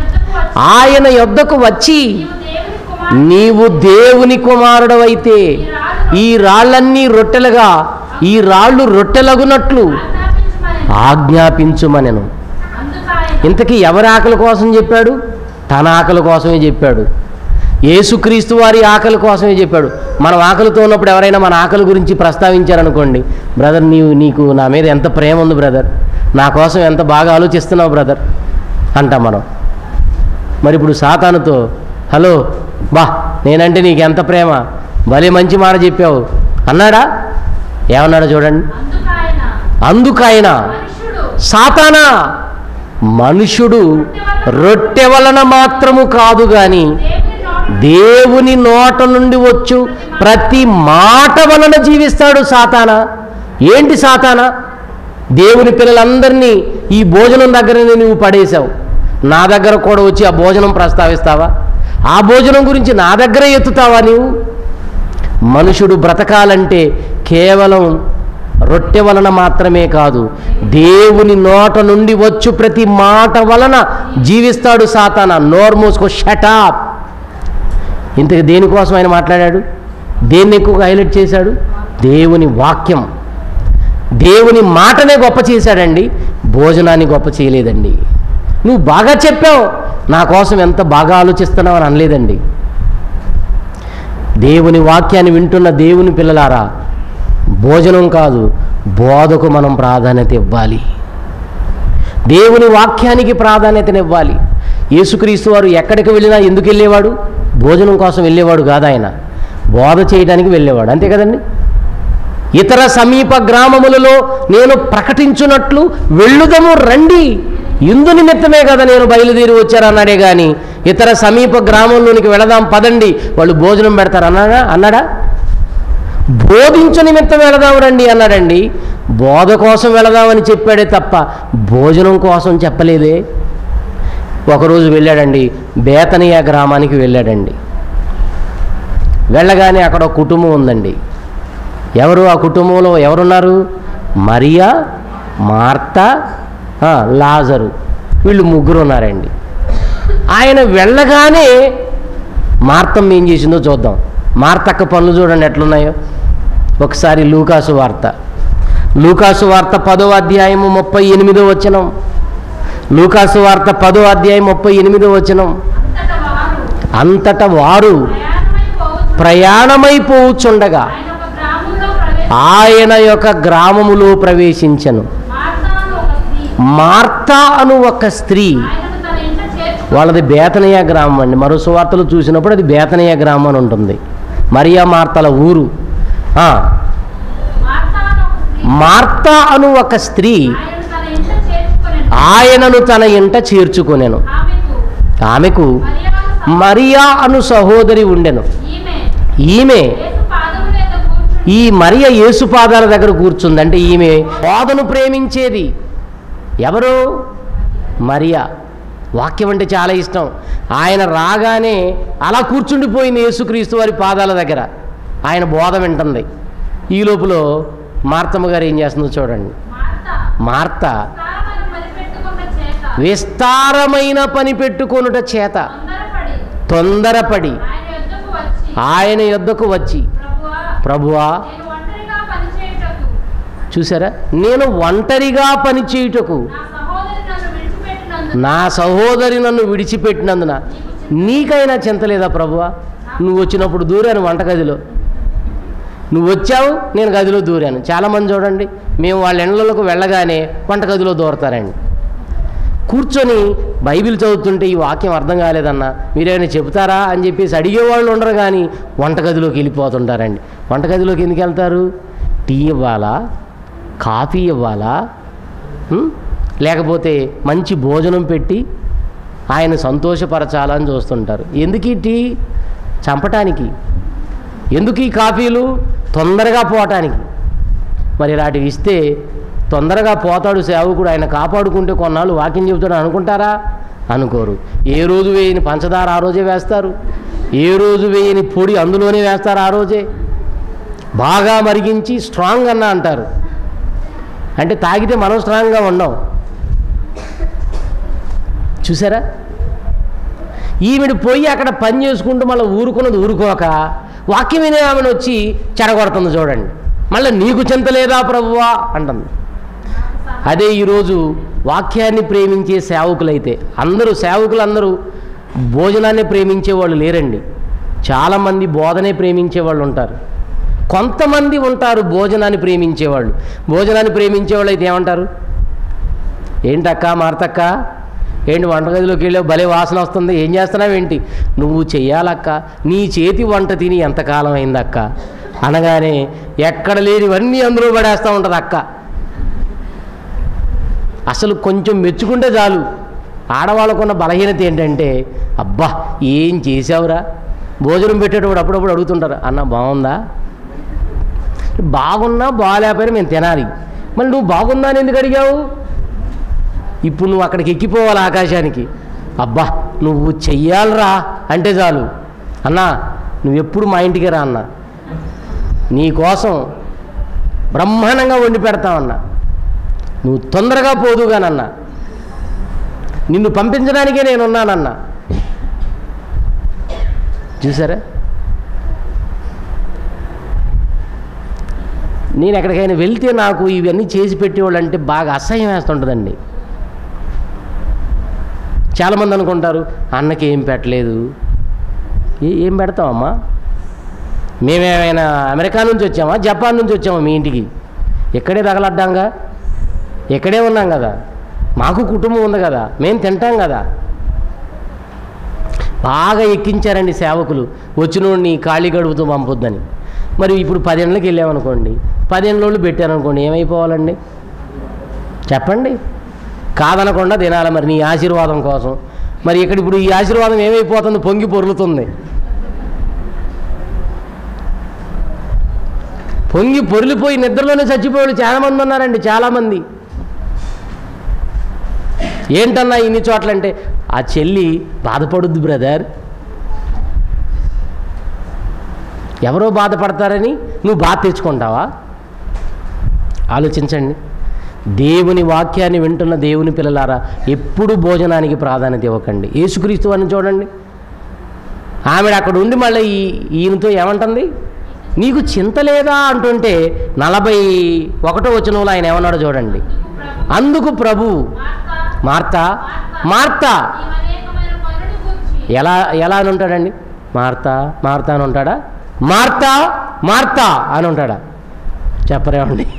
ఆయన యొద్దకు వచ్చి ఆయన యొద్దకు వచ్చి నీవు దేవుని కుమారుడు నీవు దేవుని కుమారుడవైతే ఈ రాళ్ళన్నీ రొట్టెలుగా ఈ రాళ్ళు రొట్టెలగునట్లు ఆజ్ఞాపించమని ఆజ్ఞాపించుమనెను అందుకు ఆయన ఇంతకీ ఎవరి ఆకలి కోసం చెప్పాడు తన ఆకలి కోసమే చెప్పాడు యేసుక్రీస్తు వారి ఆకలి కోసమే చెప్పాడు మనం ఆకలితో ఉన్నప్పుడు ఎవరైనా మన ఆకలి గురించి ప్రస్తావించారనుకోండి బ్రదర్ నీవు నీకు నా మీద ఎంత ప్రేమ ఉంది బ్రదర్ నా కోసం ఎంత బాగా ఆలోచిస్తున్నావు బ్రదర్ అంటాం మనం మరి ఇప్పుడు సాతానుతో హలో బా నేనంటే నీకు ఎంత ప్రేమ భలే మంచి మాట చెప్పావు అన్నాడా ఏమన్నాడో చూడండి అందుకు ఆయన అందుకైనా మనుషుడు సాతానా మనుషుడు రొట్టె వలన మాత్రము కాదు గాని దేవుని నోట దేవుని నోట నుండి వచ్చు ప్రతి మాట వలన జీవిస్తాడు సాతానా ఏంటి సాతానా దేవుని పిల్లలందరినీ ఈ భోజనం దగ్గరనే నువ్వు పడేశావు నా దగ్గర కూడా వచ్చి ఆ భోజనం ప్రస్తావిస్తావా ఆ భోజనం గురించి నా దగ్గర ఎత్తుతావా నీవు మనుషుడు బ్రతకాలంటే కేవలం రొట్టె వలన మాత్రమే కాదు దేవుని నోట నుండి వచ్చు ప్రతి మాట వలన జీవిస్తాడు సాతాన నోర్ మూసుకో షటాప్ ఇంతకు దేనికోసం ఆయన మాట్లాడాడు దేన్ని ఎక్కువగా హైలైట్ చేశాడు దేవుని వాక్యం దేవుని మాటనే గొప్ప చేశాడండి భోజనాన్ని గొప్ప చేయలేదండి నువ్వు బాగా చెప్పావు నా కోసం ఎంత బాగా ఆలోచిస్తున్నావు అని అనలేదండి దేవుని వాక్యాన్ని వింటున్న దేవుని పిల్లలారా భోజనం కాదు బోధకు మనం ప్రాధాన్యత ఇవ్వాలి దేవుని వాక్యానికి ప్రాధాన్యతనివ్వాలి యేసుక్రీస్తు వారు ఎక్కడికి వెళ్ళినా ఎందుకు వెళ్ళేవాడు భోజనం కోసం వెళ్ళేవాడు కాదు ఆయన బోధ చేయడానికి వెళ్ళేవాడు అంతే కదండి ఇతర సమీప గ్రామములలో నేను ప్రకటించున్నట్లు వెళ్ళుదము రండి ఇందు నిమిత్తమే కదా నేను బయలుదేరి వచ్చారన్నాడే కానీ ఇతర సమీప గ్రామంలోనికి వెళదాం పదండి వాళ్ళు భోజనం పెడతారు అన్నాడా అన్నాడా బోధించు నిమిత్తం వెళదాం రండి అన్నాడండి బోధ కోసం వెళదామని చెప్పాడే తప్ప భోజనం కోసం చెప్పలేదే ఒకరోజు వెళ్ళాడండి బేతనియా గ్రామానికి వెళ్ళాడండి వెళ్ళగానే అక్కడ ఒక కుటుంబం ఉందండి ఎవరు ఆ కుటుంబంలో ఎవరున్నారు మరియా మార్త ఆ, లాజరు వీళ్ళు ముగ్గురు ఉన్నారండి ఆయన వెళ్ళగానే మార్తమ్మ ఏం చేసిందో చూద్దాం మార్తక్క పనులు చూడండి ఎట్లున్నాయో ఒకసారి లూకాసు వార్త లూకాసు వార్త పదో అధ్యాయము ముప్పై ఎనిమిదో వచనం లూకాసు వార్త పదో అధ్యాయం ముప్పై ఎనిమిదో వచనం అంతట వారు అంతట వారు ప్రయాణమైపోవచ్చు ప్రయాణమైపోవచ్చుండగా ఆయన ఒక గ్రామంలో ప్రవేశ ఆయన యొక్క గ్రామములో ప్రవేశించను మార్తాను ఒక స్త్రీ మార్తా అను ఒక స్త్రీ ఆయనను తన ఇంట చేర్చుకుని వాళ్ళది బేతనయ్య గ్రామం అండి మరో సువార్తలు చూసినప్పుడు అది బేతనయ్య గ్రామం అని ఉంటుంది మరియా మార్తల ఊరు ఆ, మార్తాను ఒక స్త్రీ మార్తా అను ఒక స్త్రీ ఆయనను తన ఇంట చేర్చుకుని ఆయనను తన ఇంట చేర్చుకొనెను ఆమెకు ఆమెకు మరియాను సహ- మరియా అను సహోదరి ఉండెను ఈమె ఈమె యేసు పాదముల మీద కూర్చుని ఈ మరియ యేసుపాదాల దగ్గర కూర్చుంది అంటే ఈమె బోధను ప్రేమించేది ఎవరు మరియా వాక్యం అంటే చాలా ఇష్టం ఆయన రాగానే అలా కూర్చుండిపోయింది యేసుక్రీస్తు వారి పాదాల దగ్గర ఆయన బోధ వింటుంది ఈ లోపల మార్తమ్మ గారు ఏం చేస్తుందో చూడండి మార్త మార్త తారమని మరిపెట్టుకున్న చేత విస్తారమైన పని పెట్టుకొనుట చేత తొందరపడి తొందరపడి ఆయన యొద్దకు వచ్చి ఆయన యొద్దకు వచ్చి ప్రభువా ప్రభువా నేను ఒంటరిగా పనిచేయుటకు చూసారా నేను ఒంటరిగా పని చేయుటకు నా సహోదరి నన్ను నా సహోదరి నన్ను విడిచిపెట్టినందుకు విడిచిపెట్టినందున నీకు చింత నీకైనా చింత లేదా ప్రభువా నువ్వు వచ్చినప్పుడు దూరాను వంటగదిలో నువ్వు వచ్చావు నేను గదిలో దూరాను చాలామంది చూడండి మేము వాళ్ళ ఎండ్లకు వెళ్ళగానే వంటగదిలో దూరతారండి కూర్చొని బైబిల్ చదువుతుంటే ఈ వాక్యం అర్థం కాలేదన్నా మీరేమైనా చెబుతారా అని చెప్పేసి అడిగేవాళ్ళు ఉండరు కానీ వంటగదిలోకి వెళ్ళిపోతుంటారండి వంటగదిలోకి ఎందుకు వెళ్తారు టీ ఇవ్వాలా కాఫీ ఇవ్వాలా ఉం? లేకపోతే మంచి భోజనం పెట్టి ఆయన సంతోషపరచాలని చూస్తుంటారు ఎందుకు ఈ టీ చంపటానికి ఎందుకు ఈ కాఫీలు తొందరగా పోవటానికి మరి ఇలాంటివి ఇస్తే తొందరగా పోతాడు సేవకుడు ఆయన కాపాడుకుంటే కొన్నాళ్ళు వాకింగ్ చెబుతాడు అనుకుంటారా అనుకోరు ఏ రోజు వేయని పంచదార ఆ రోజే వేస్తారు ఏ రోజు వేయని పొడి అందులోనే వేస్తారు ఆ రోజే బాగా మరిగించి స్ట్రాంగ్ అన్న అంటారు అంటే తాగితే మనం స్ట్రాంగ్గా ఉండం చూసారా ఈవిడ పోయి అక్కడ పని చేసుకుంటూ మళ్ళీ ఊరుకున్నది ఊరుకోక వాక్యం వినే ఆమెను వచ్చి చెడగొడుతుంది చూడండి మళ్ళీ నీకు చింత లేదా ప్రభువా అంటుంది అదే ఈరోజు వాక్యాన్ని ప్రేమించే సేవకులైతే అందరూ సేవకులందరూ భోజనాన్ని ప్రేమించే వాళ్ళు లేరండి చాలామంది బోధనే ప్రేమించే వాళ్ళు ఉంటారు కొంతమంది ఉంటారు భోజనాన్ని ప్రేమించేవాళ్ళు భోజనాన్ని ప్రేమించేవాళ్ళు అయితే ఏమంటారు ఏంటక్క మార్తక్క ఏంటి వంటగదిలోకి వెళ్ళావు భలే వాసన వస్తుంది ఏం చేస్తున్నావు ఏంటి నువ్వు చెయ్యాలక్క నీ చేతి వంట తిని ఎంతకాలం అయిందక్క అనగానే ఎక్కడ లేనివన్నీ అందులో పడేస్తూ ఉంటుంది అక్క అసలు కొంచెం మెచ్చుకుంటే చాలు ఆడవాళ్ళకున్న బలహీనత ఏంటంటే అబ్బా ఏం చేసావురా భోజనం పెట్టేటప్పుడు అప్పుడప్పుడు అడుగుతుంటారు అన్న బాగుందా బాగున్నా బాగాలేకపోయినా మేము తినాలి మళ్ళీ నువ్వు బాగుందా అని ఎందుకు అడిగావు ఇప్పుడు నువ్వు అక్కడికి ఎక్కిపోవాలి ఆకాశానికి అబ్బా నువ్వు చెయ్యాలరా అంటే చాలు అన్నా నువ్వు ఎప్పుడు మా ఇంటికి రా అన్న నీ కోసం బ్రహ్మాండంగా వండి పెడతామన్నా నువ్వు తొందరగా పోదుగానన్నా నిన్ను పంపించడానికే నేనున్నానన్నా చూసారా నేను ఎక్కడికైనా వెళ్తే నాకు ఇవన్నీ చేసి పెట్టేవాళ్ళు అంటే బాగా అసహ్యం వేస్తుంటుందండి చాలామంది అనుకుంటారు అన్నకి ఏం పెట్టలేదు ఏ ఏం పెడతామమ్మా మేమేమైనా అమెరికా నుంచి వచ్చామా జపాన్ నుంచి వచ్చామా మీ ఇంటికి ఎక్కడే తగలడ్డాంగా ఎక్కడే ఉన్నాం కదా మాకు కుటుంబం ఉంది కదా మేము తింటాం కదా బాగా ఎక్కించారండి సేవకులు వచ్చినోడిని ఖాళీ గడుపుతూ పంపొద్దని మరి ఇప్పుడు పదేళ్ళకి వెళ్ళామనుకోండి పదేళ్ళోళ్ళు పెట్టారనుకోండి ఏమైపోవాలండి చెప్పండి కాదనకుండా తినాలి మరి నీ ఆశీర్వాదం కోసం మరి ఇక్కడ ఇప్పుడు ఈ ఆశీర్వాదం ఏమైపోతుంది పొంగి పొర్లుతుంది పొంగి పొరిలిపోయి నిద్రలోనే చచ్చిపోయాడు చాలామంది ఉన్నారండి చాలామంది ఏంటన్నా ఇన్ని చోట్లంటే ఆ చెల్లి బాధపడుద్ది బ్రదర్ ఎవరో బాధపడతారని నువ్వు బాధ తెచ్చుకుంటావా ఆలోచించండి దేవుని వాక్యాన్ని వింటున్న దేవుని పిల్లలారా ఎప్పుడు భోజనానికి ప్రాధాన్యత ఇవ్వకండి యేసుక్రీస్తు అని చూడండి ఆవిడ అక్కడ ఉండి మళ్ళీ ఈ ఈయనతో ఏమంటుంది నీకు చింత లేదా అంటుంటే నలభై ఒకటో వచనంలో ఆయన ఏమన్నాడో చూడండి అందుకు ప్రభు మార్తా మార్తా మార్తా ఈ అనేకమైన పనులను గూర్చి ఎలా ఎలా అని ఉంటాడండి మార్తా మార్తా అని ఉంటాడా మార్తా మార్తా అని ఉంటాడా చెప్పరేమండి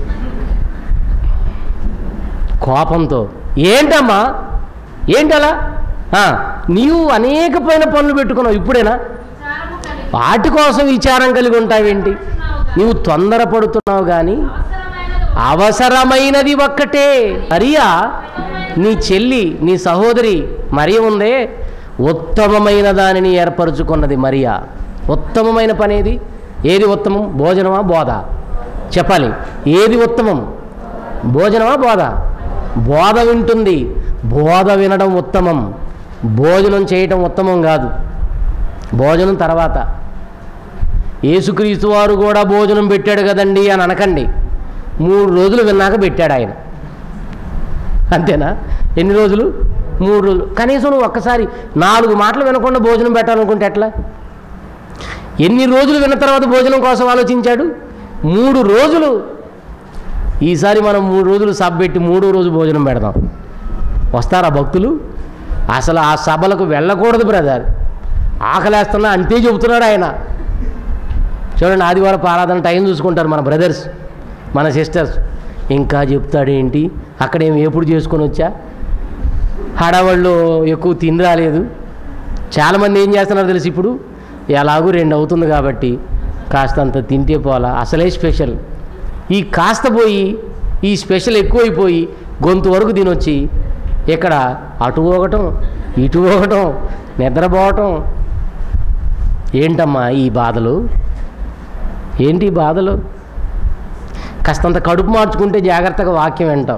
కోపంతో ఏంటమ్మా ఏంటలా ఆ, నీవు అనేకమైన పనులు పెట్టుకున్నావు ఇప్పుడేనా విచారము కలిగి వాటి కోసం విచారం కలిగి ఉంటావేంటి నీవు తొందరపడుతున్నావు కానీ అవసరమైనది అవసరమైనది ఒక్కటే మరియా నీ చెల్లి నీ సహోదరి మరియ ఉందే ఉత్తమమైన దానిని ఏర్పరచుకున్నది మరియా ఉత్తమమైన పని ఏది ఏది ఉత్తమం భోజనమా బోధ చెప్పాలి ఏది ఉత్తమం భోజనమా బోధ బోధ వింటుంది బోధ వినడం ఉత్తమం భోజనం చేయటం ఉత్తమం కాదు భోజనం తర్వాత యేసుక్రీస్తు వారు కూడా భోజనం పెట్టాడు కదండి అని అనకండి మూడు రోజులు విన్నాక పెట్టాడు ఆయన అంతేనా ఎన్ని రోజులు మూడు రోజులు కనీసం నువ్వు ఒక్కసారి నాలుగు మాటలు వినకుండా భోజనం పెట్టాలనుకుంటే ఎట్లా ఎన్ని రోజులు విన్న తర్వాత భోజనం కోసం ఆలోచించాడు మూడు రోజులు ఈసారి మనం మూడు రోజులు సభ పెట్టి మూడో రోజు భోజనం పెడదాం వస్తారా భక్తులు అసలు ఆ సభలకు వెళ్ళకూడదు బ్రదర్ ఆకలేస్తున్నా అంతే చెబుతున్నాడు ఆయన చూడండి ఆదివారం ఆరాధన టైం చూసుకుంటారు మన బ్రదర్స్ మన సిస్టర్స్ ఇంకా చెప్తాడేంటి అక్కడేం ఎప్పుడు చేసుకొని వచ్చా హడావళ్ళు ఎక్కువ తిని రాలేదు చాలామంది ఏం చేస్తున్నారు తెలుసు ఇప్పుడు ఎలాగూ రెండు అవుతుంది కాబట్టి కాస్తంత తింటే పోలా అసలే స్పెషల్ ఈ కాస్త పోయి ఈ స్పెషల్ ఎక్కువైపోయి గొంతు వరకు తినొచ్చి ఇక్కడ అటు పోగటం ఇటు పోగటం నిద్రపోవటం ఏంటమ్మా ఈ బాధలు ఏంటి ఈ బాధలు కాస్తంత కడుపు మార్చుకుంటే జాగ్రత్తగా వాక్యం వింటాం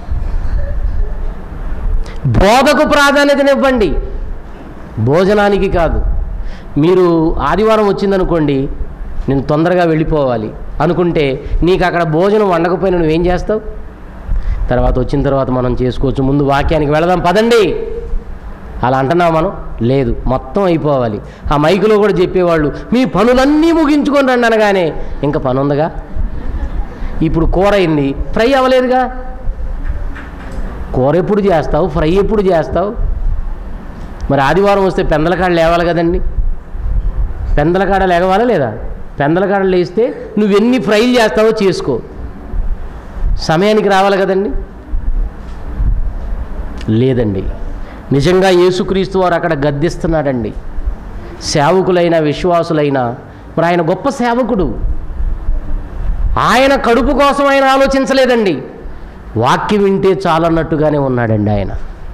బోధకు ప్రాధాన్యతనివ్వండి భోజనానికి కాదు మీరు ఆదివారం వచ్చిందనుకోండి నేను తొందరగా వెళ్ళిపోవాలి అనుకుంటే నీకు అక్కడ భోజనం వండకపోయినా నువ్వేం చేస్తావు తర్వాత వచ్చిన తర్వాత మనం చేసుకోవచ్చు ముందు వాక్యానికి వెళదాం పదండి అలా అంటున్నాం మనం లేదు మొత్తం అయిపోవాలి ఆ మైకులో కూడా చెప్పేవాళ్ళు మీ పనులన్నీ ముగించుకొని రండి అనగానే ఇంకా పని ఉందిగా ఇప్పుడు కూర అయింది ఫ్రై అవ్వలేదుగా కూర ఎప్పుడు చేస్తావు ఫ్రై ఎప్పుడు చేస్తావు మరి ఆదివారం వస్తే పెందలకాడ లేవాలి కదండి పెందలకాడ లేవాలా లేదా పెందలకాడ లేస్తే నువ్వెన్ని ఫ్రైలు చేస్తావో చేసుకో సమయానికి రావాలి కదండి లేదండి నిజంగా యేసుక్రీస్తు వారు అక్కడ గద్దిస్తున్నాడండి సేవకులైన విశ్వాసులైన మరి ఆయన గొప్ప సేవకుడు ఆయన కడుపు కోసం ఆయన ఆలోచించలేదండి వాక్యం వింటే చాలన్నట్టుగానే ఉన్నాడండి ఆయన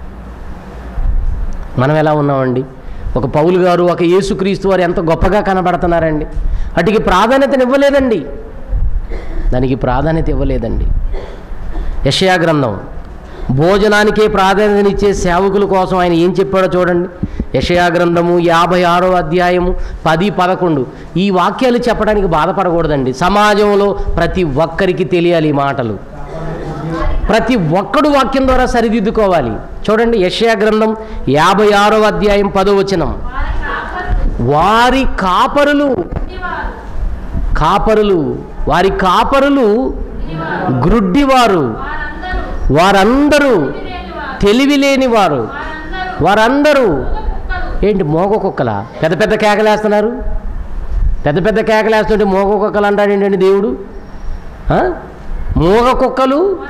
మనం ఎలా ఉన్నామండి ఒక పౌలు గారు ఒక యేసుక్రీస్తు వారు ఎంత గొప్పగా కనబడుతున్నారండి వాటికి ప్రాధాన్యతను ఇవ్వలేదండి దానికి ప్రాధాన్యత ఇవ్వలేదండి యషయా గ్రంథం భోజనానికే ప్రాధాన్యతనిచ్చే సేవకుల కోసం ఆయన ఏం చెప్పాడో చూడండి యషయా గ్రంథము యాభై ఆరో అధ్యాయము పది పదకొండు ఈ వాక్యాలు చెప్పడానికి బాధపడకూడదండి సమాజంలో ప్రతి ఒక్కరికి తెలియాలి ఈ మాటలు ప్రతి ఒక్కడు వాక్యం ద్వారా సరిదిద్దుకోవాలి చూడండి యషయా గ్రంథం యాభై ఆరో అధ్యాయం పదో వచనం వారి కాపరి వారి కాపరులు వారు కాపరులు వారి కాపరులు వారు గ్రుడ్డివారు వారందరూ వారందరూ తెలియని వారు తెలివి లేని వారు వారందరూ వారందరూ కుక్కలు ఏంటి మోగ కుక్కల పెద్ద పెద్ద కేకలేస్తున్నారు పెద్ద పెద్ద కేకలేస్తుంటే మోగ కుక్కలు అంటాడు ఏంటండి దేవుడు ఆ? మోగ కుక్కలు మొరగలేదు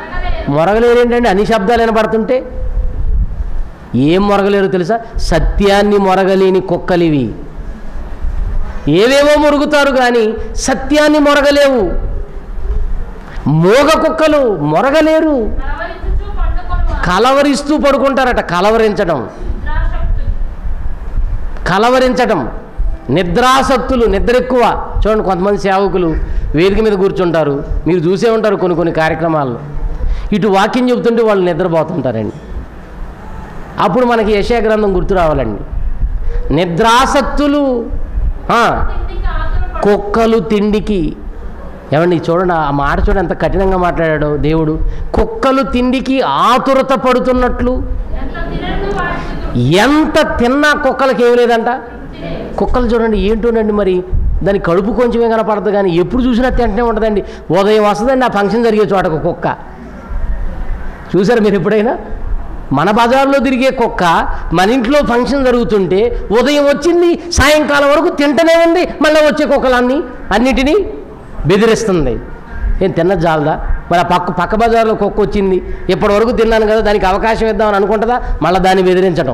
మొరగలేరు ఏంటండి అన్ని శబ్దాలు వినపడుతుంటే ఏం మొరగలేరు తెలుసా సత్యాన్ని మొరగలేని కుక్కలివి ఏవేవో మురుగుతారు కానీ సత్యాన్ని మొరగలేవు మోగ కుక్కలు మొరగలేరు కలవరించుచు పండుకొనువారు. కలవరిస్తూ పడుకుంటారట కలవరించడం నిద్రాశక్తులు. కలవరించడం నిద్రాసక్తులు నిద్ర ఎక్కువ చూడండి కొంతమంది సేవకులు వేదిక మీద కూర్చుంటారు మీరు చూసే ఉంటారు కొన్ని కొన్ని కార్యక్రమాల్లో ఇటు వాక్యం చెబుతుంటే వాళ్ళు నిద్రపోతుంటారండి అప్పుడు మనకి యశా గ్రంథం గుర్తు రావాలండి నిద్రాసక్తులు ఆ, తిండికి ఆతురపడు. కుక్కలు తిండికి ఏమండి చూడండి ఆ మాట చూడండి ఎంత కఠినంగా మాట్లాడాడో దేవుడు కుక్కలు తిండికి ఆతురత పడుతున్నట్లు ఎంత తినను వాటికి తృప్తి ఎంత తిన్నా కుక్కలకి ఏం లేదంట లేదు. కుక్కలు చూడండి ఏంటోనండి మరి దాని కడుపు కొంచెమే కనపడదు కానీ ఎప్పుడు చూసినా తింటనే ఉంటుందండి ఉదయం వస్తుందండి ఆ ఫంక్షన్ జరిగే చోటకు కుక్క చూసారు మీరు ఎప్పుడైనా మన బజార్లో తిరిగే కుక్క మన ఇంట్లో ఫంక్షన్ జరుగుతుంటే ఉదయం వచ్చింది సాయంకాలం వరకు తింటనే ఉంది మళ్ళీ వచ్చే కుక్కలన్నీ అన్నిటినీ బెదిరిస్తుంది ఏం తిన్నది జాలదా మరి ఆ పక్క పక్క బజార్లో కుక్క వచ్చింది ఇప్పటి వరకు తిన్నాను కదా దానికి అవకాశం ఇద్దామని అనుకుంటుందా మళ్ళీ దాన్ని బెదిరించడం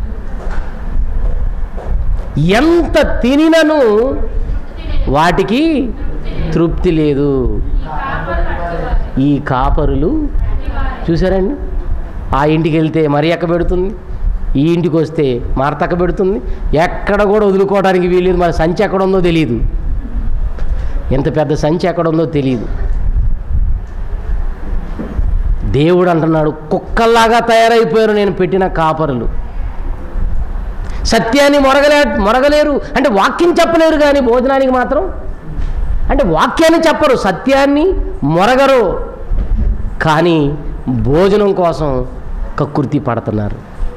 ఎంత తినినను వాటికి తృప్తి లేదు ఈ కాపరు ఈ కాపరులు అట్టివారు. అట్టివారే. చూసారండి ఆ ఇంటికి వెళ్తే మరి ఎక్క పెడుతుంది ఈ ఇంటికి వస్తే మార్తక్క పెడుతుంది ఎక్కడ కూడా వదులుకోవడానికి వీలేదు మన సంచి ఎక్కడ ఉందో తెలియదు ఎంత పెద్ద సంచి ఎక్కడ ఉందో తెలియదు దేవుడు అంటున్నాడు కుక్కల్లాగా తయారైపోయారు నేను పెట్టిన కాపరులు సత్యాన్ని మొరగలే మొరగలేరు అంటే వాక్యం చెప్పలేరు కానీ భోజనానికి మాత్రం అంటే వాక్యాన్ని చెప్పరు సత్యాన్ని మొరగరు కానీ భోజనం కోసం కక్కుర్తి పడుతున్నారు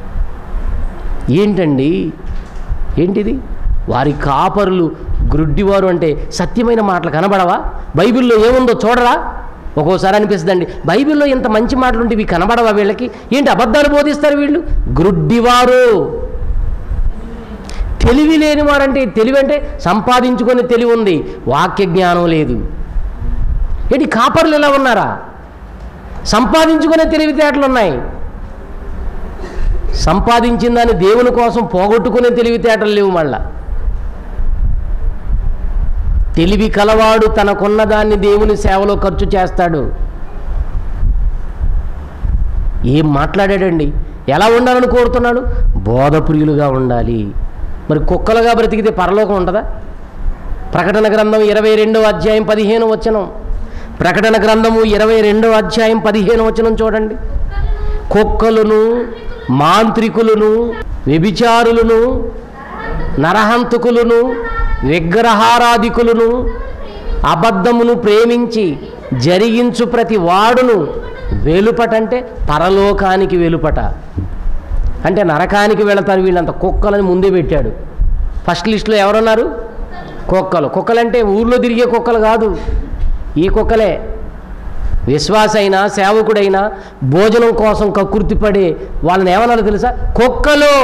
ఏంటండి ఏంటిది వారి కాపరులు గ్రుడ్డివారు అంటే సత్యమైన మాటలు కనబడవా బైబిల్లో ఏముందో చూడరా ఒక్కోసారి అనిపిస్తుందండి బైబిల్లో ఇంత మంచి మాటలు ఉంటే ఇవి కనబడవా వీళ్ళకి ఏంటి అబద్ధాలు బోధిస్తారు వీళ్ళు గ్రుడ్డివారు తెలివి లేనివారంటే తెలివి అంటే సంపాదించుకునే తెలివి ఉంది వాక్య జ్ఞానం లేదు ఏంటి కాపర్లు ఎలా ఉన్నారా సంపాదించుకునే తెలివితేటలు ఉన్నాయి సంపాదించిన దాన్ని దేవుని కోసం పోగొట్టుకునే తెలివితేటలు లేవు మళ్ళా తెలివి కలవాడు తనకున్న దాన్ని దేవుని సేవలో ఖర్చు చేస్తాడు ఏం మాట్లాడాడండి ఎలా ఉండాలని కోరుతున్నాడు బోధప్రియులుగా ఉండాలి మరి కుక్కలుగా బ్రతికితే పరలోకం ఉంటుందా ప్రకటన గ్రంథం ఇరవై రెండవ అధ్యాయం పదిహేను వచనం ప్రకటన గ్రంథము ఇరవై రెండవ అధ్యాయం పదిహేను వచనం చూడండి కుక్కలను మాంత్రికులను వ్యభిచారులను నరహంతకులను విగ్రహారాధికులను అబద్ధమును ప్రేమించి జరిగించు ప్రతి వాడును వెలుపట అంటే పరలోకానికి వెలుపట అంటే నరకానికి వెళతారు వీళ్ళంత కుక్కలని ముందే పెట్టాడు ఫస్ట్ లిస్టులో ఎవరున్నారు కుక్కలు కుక్కలంటే ఊర్లో తిరిగే కుక్కలు కాదు ఈ కుక్కలే విశ్వాసైనా సేవకుడైనా భోజనం కోసం కకృతి పడే వాళ్ళని ఏమన్నారో తెలుసా కుక్కలు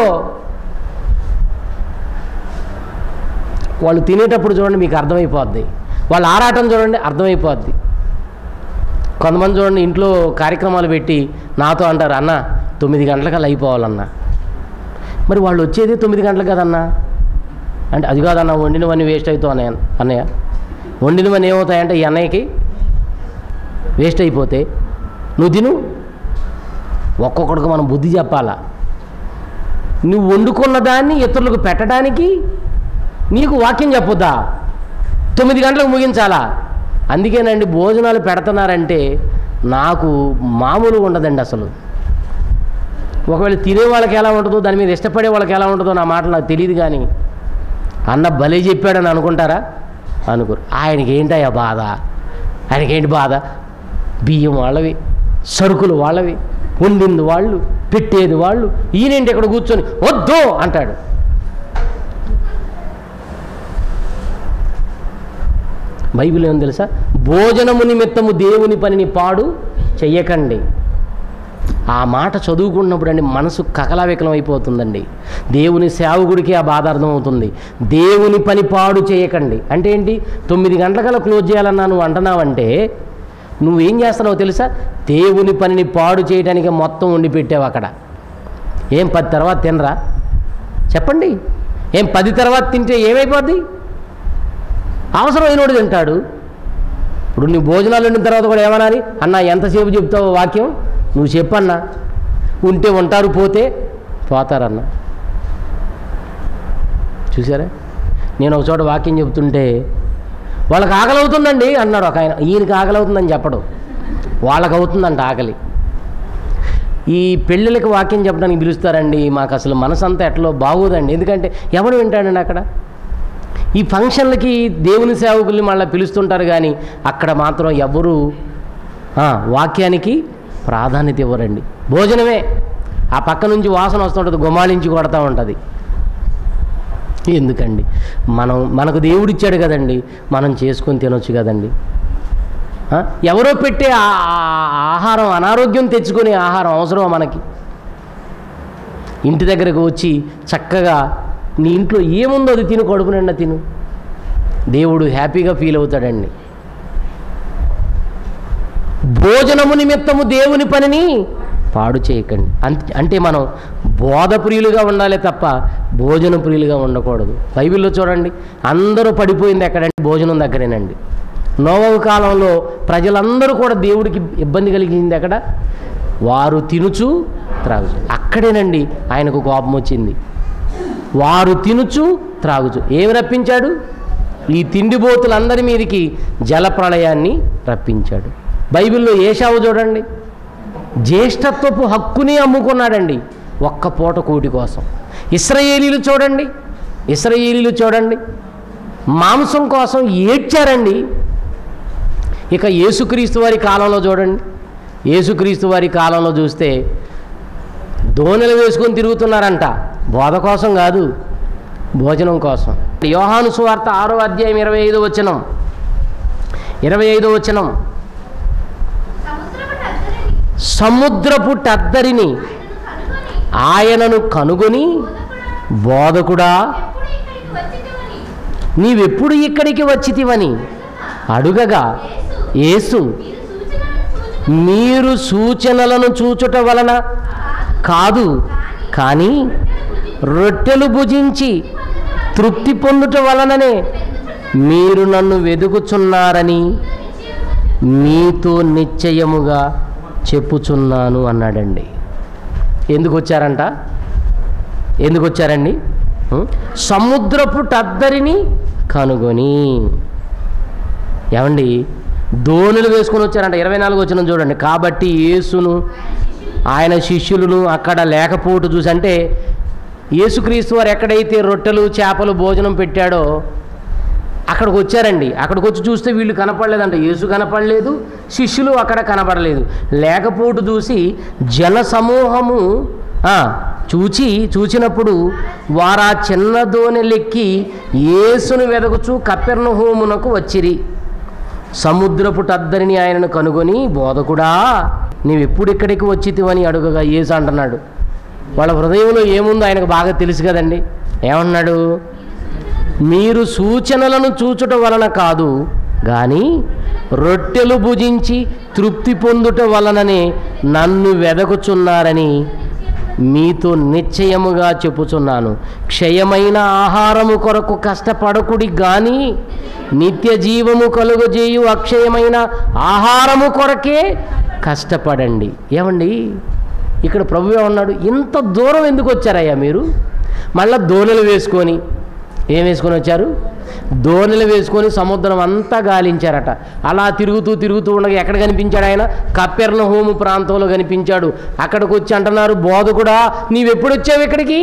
వాళ్ళు తినేటప్పుడు చూడండి మీకు అర్థమైపోద్ది వాళ్ళ ఆరాటం చూడండి అర్థమైపోద్ది కొంతమంది చూడండి ఇంట్లో కార్యక్రమాలు పెట్టి నాతో అంటారు అన్న తొమ్మిది గంటలకల్లా అయిపోవాలన్నా మరి వాళ్ళు వచ్చేది తొమ్మిది గంటలకు కదన్నా అంటే అది కాదన్న వండినవన్నీ వేస్ట్ అవుతావు అన్నయ్య అన్నయ్య వండినవన్నీ ఏమవుతాయంటే ఈ అన్నయ్యకి వేస్ట్ అయిపోతే నువ్వు తిను ఒక్కొక్కడికి మనం బుద్ధి చెప్పాలా నువ్వు వండుకున్న దాన్ని ఇతరులకు పెట్టడానికి నీకు వాక్యం చెప్పొద్దా తొమ్మిది గంటలకు ముగించాలా అందుకేనండి భోజనాలు పెడుతున్నారంటే నాకు మామూలుగా ఉండదండి అసలు ఒకవేళ తినే వాళ్ళకి ఎలా ఉంటుందో దాని మీద ఇష్టపడే వాళ్ళకి ఎలా ఉంటుందో నా మాట నాకు తెలియదు కానీ అన్న భలే చెప్పాడని అనుకుంటారా అనుకోరు ఆయనకి ఏంటయ్యా బాధ ఆయనకేంటి బాధ బియ్యం వాళ్ళవి సరుకులు వాళ్ళవి వండింది వాళ్ళు పెట్టేది వాళ్ళు ఈయనేంటి ఇక్కడ కూర్చొని వద్దు అంటాడు బైబిల్ ఏమని తెలుసా భోజనము నిమిత్తము దేవుని పనిని పాడు చెయ్యకండి ఆ మాట చదువుకున్నప్పుడు అండి మనసు కకలావికలం అయిపోతుందండి దేవుని సేవకుడికి ఆ బాధ అర్థమవుతుంది దేవుని పని పాడు చేయకండి అంటే ఏంటి తొమ్మిది గంటలకల్లా క్లోజ్ చేయాలన్నా నువ్వు అంటున్నావంటే నువ్వేం చేస్తున్నావో తెలుసా దేవుని పనిని పాడు చేయడానికి మొత్తం వండి పెట్టావు అక్కడ ఏం పది తర్వాత తినరా చెప్పండి ఏం పది తర్వాత తింటే ఏమైపోద్ది అవసరమైనోడు తింటాడు ఇప్పుడు నీ భోజనాలు వండిన తర్వాత కూడా ఏమనాలి అన్న ఎంతసేపు చెప్తావు వాక్యం నువ్వు చెప్పన్నా ఉంటే ఉంటారు పోతే పోతారన్న చూసారా నేను ఒక చోట వాక్యం చెప్తుంటే వాళ్ళకి ఆకలి అవుతుందండి అన్నాడు ఒక ఆయన ఈయనకి ఆకలి అవుతుందని చెప్పడు వాళ్ళకి అవుతుందంట ఆకలి ఈ పెళ్ళిళ్ళకి వాక్యం చెప్పడానికి పిలుస్తారండి మాకు అసలు మనసు అంతా ఎట్లో బాగోదండి ఎందుకంటే ఎవడు వింటాడండి అక్కడ ఈ ఫంక్షన్లకి దేవుని సేవకుల్ని మళ్ళీ పిలుస్తుంటారు కానీ అక్కడ మాత్రం ఎవరు ఆ, వాక్యానికి ప్రాధాన్యత ఇవ్వరండి భోజనమే ఆ పక్క నుంచి వాసన వస్తుంటుంది గుమాలించి కొడతా ఉంటుంది ఎందుకండి మనం మనకు దేవుడిచ్చాడు కదండి మనం చేసుకొని తినొచ్చు కదండి ఆ? ఎవరో పెట్టే ఆ- ఆ- ఆహారం అనారోగ్యం తెచ్చుకునే ఆహారం అవసరమా మనకి ఇంటి దగ్గరకు వచ్చి చక్కగా నీ ఇంట్లో ఏముందో అది తిను కడుపు నిండా తిను దేవుడు హ్యాపీగా ఫీల్ అవుతాడండి భోజనము నిమిత్తము దేవుని పనిని పాడు చేయకండి అంత అంటే మనం బోధ ప్రియులుగా ఉండాలి తప్ప భోజన ప్రియులుగా ఉండకూడదు బైబిల్లో చూడండి అందరూ పడిపోయింది ఎక్కడంటే భోజనం దగ్గరేనండి నోవవు కాలంలో ప్రజలందరూ కూడా దేవుడికి ఇబ్బంది కలిగింది ఎక్కడ వారు తినుచు త్రాగుచు అక్కడేనండి ఆయనకు కోపం వచ్చింది వారు తినుచు త్రాగుచు ఏమి రప్పించాడు ఈ తిండిబోతులందరి మీదకి జలప్రళయాన్ని రప్పించాడు బైబిల్లో ఏషావు చూడండి జ్యేష్ఠత్వపు హక్కుని అమ్ముకున్నాడండి ఒక్క పూట కూటి కోసం ఇస్రాయేలీలు చూడండి ఇస్రాయేలీలు చూడండి మాంసం కోసం ఏడ్చారండి ఇక యేసుక్రీస్తు వారి కాలంలో చూడండి యేసుక్రీస్తు వారి కాలంలో చూస్తే దోణెలు వేసుకొని తిరుగుతున్నారంట బోధ కోసం కాదు భోజనం కోసం యోహాను సువార్త ఆరో అధ్యాయం ఇరవై ఐదో వచనం ఇరవై ఐదో వచనం సముద్రపు టద్దరిని సముద్రపు టద్దరిని ఆయనను ఆయనను కనుగొని కనుగొని బోధకుడా, బోధకుడా ఎప్పుడు ఇక్కడికి వచ్చితివని నీవెప్పుడు ఇక్కడికి వచ్చితివని అడుగగా యేసు మీరు సూచనలను మీరు సూచన సూచనలను చూచుట వలన కాదు కాదు కానీ రొట్టెలు భుజించి తృప్తి పొందుట వలననే మీరు నన్ను వెదుకుచున్నారని మీతో నిశ్చయముగా చెప్పుచున్నాను అన్నాడండి ఎందుకు వచ్చారంట ఎందుకు వచ్చారండి ఉం? సముద్రపు టద్దరిని కనుగొని ఏమండి దోణులు వేసుకొని వచ్చారంట ఇరవై నాలుగు వచ్చిన చూడండి కాబట్టి యేసును ఆయన శిష్యులను అక్కడ లేకపోటు చూసి అంటే యేసుక్రీస్తు వారు ఎక్కడైతే రొట్టెలు చేపలు భోజనం పెట్టాడో అక్కడికి వచ్చారండి అక్కడికి వచ్చి చూస్తే వీళ్ళు కనపడలేదంట యేసు కనపడలేదు శిష్యులు అక్కడ కనపడలేదు లేకపోటు చూసి జన సమూహము ఆ, చూచి చూచినప్పుడు వారు ఆ చిన్న దోణెలెక్కి యేసును వెదకుచు కపెర్ణహోమునకు వచ్చిరి సముద్రపు టద్దరిని ఆయనను కనుగొని బోధకుడా నీవెప్పుడు ఇక్కడికి వచ్చితివని అడుగగా యేసు అంటున్నాడు వాళ్ళ హృదయంలో ఏముందో ఆయనకు బాగా తెలుసు కదండి ఏమన్నాడు మీరు సూచనలను చూచుట వలన కాదు కానీ రొట్టెలు భుజించి తృప్తి పొందుట వలననే నన్ను వెదకుచున్నారని మీతో నిశ్చయముగా చెప్పుచున్నాను క్షయమైన ఆహారము కొరకు కష్టపడకుడి గాని నిత్య జీవము కలుగజేయు అక్షయమైన ఆహారము కొరకే కష్టపడండి ఏమండి ఇక్కడ ప్రభు ఏమన్నాడు ఇంత దూరం ఎందుకు వచ్చారయ్యా మీరు మళ్ళా దోణెలు వేసుకొని ఏం వేసుకొని వచ్చారు దోణెలు వేసుకొని సముద్రం అంతా గాలించారట అలా తిరుగుతూ తిరుగుతూ ఉండగా ఎక్కడ కనిపించాడు ఆయన కప్పెర్ణ హోము ప్రాంతంలో కనిపించాడు అక్కడికి వచ్చి అంటున్నారు బోధకుడా నీవెప్పుడు వచ్చావు ఇక్కడికి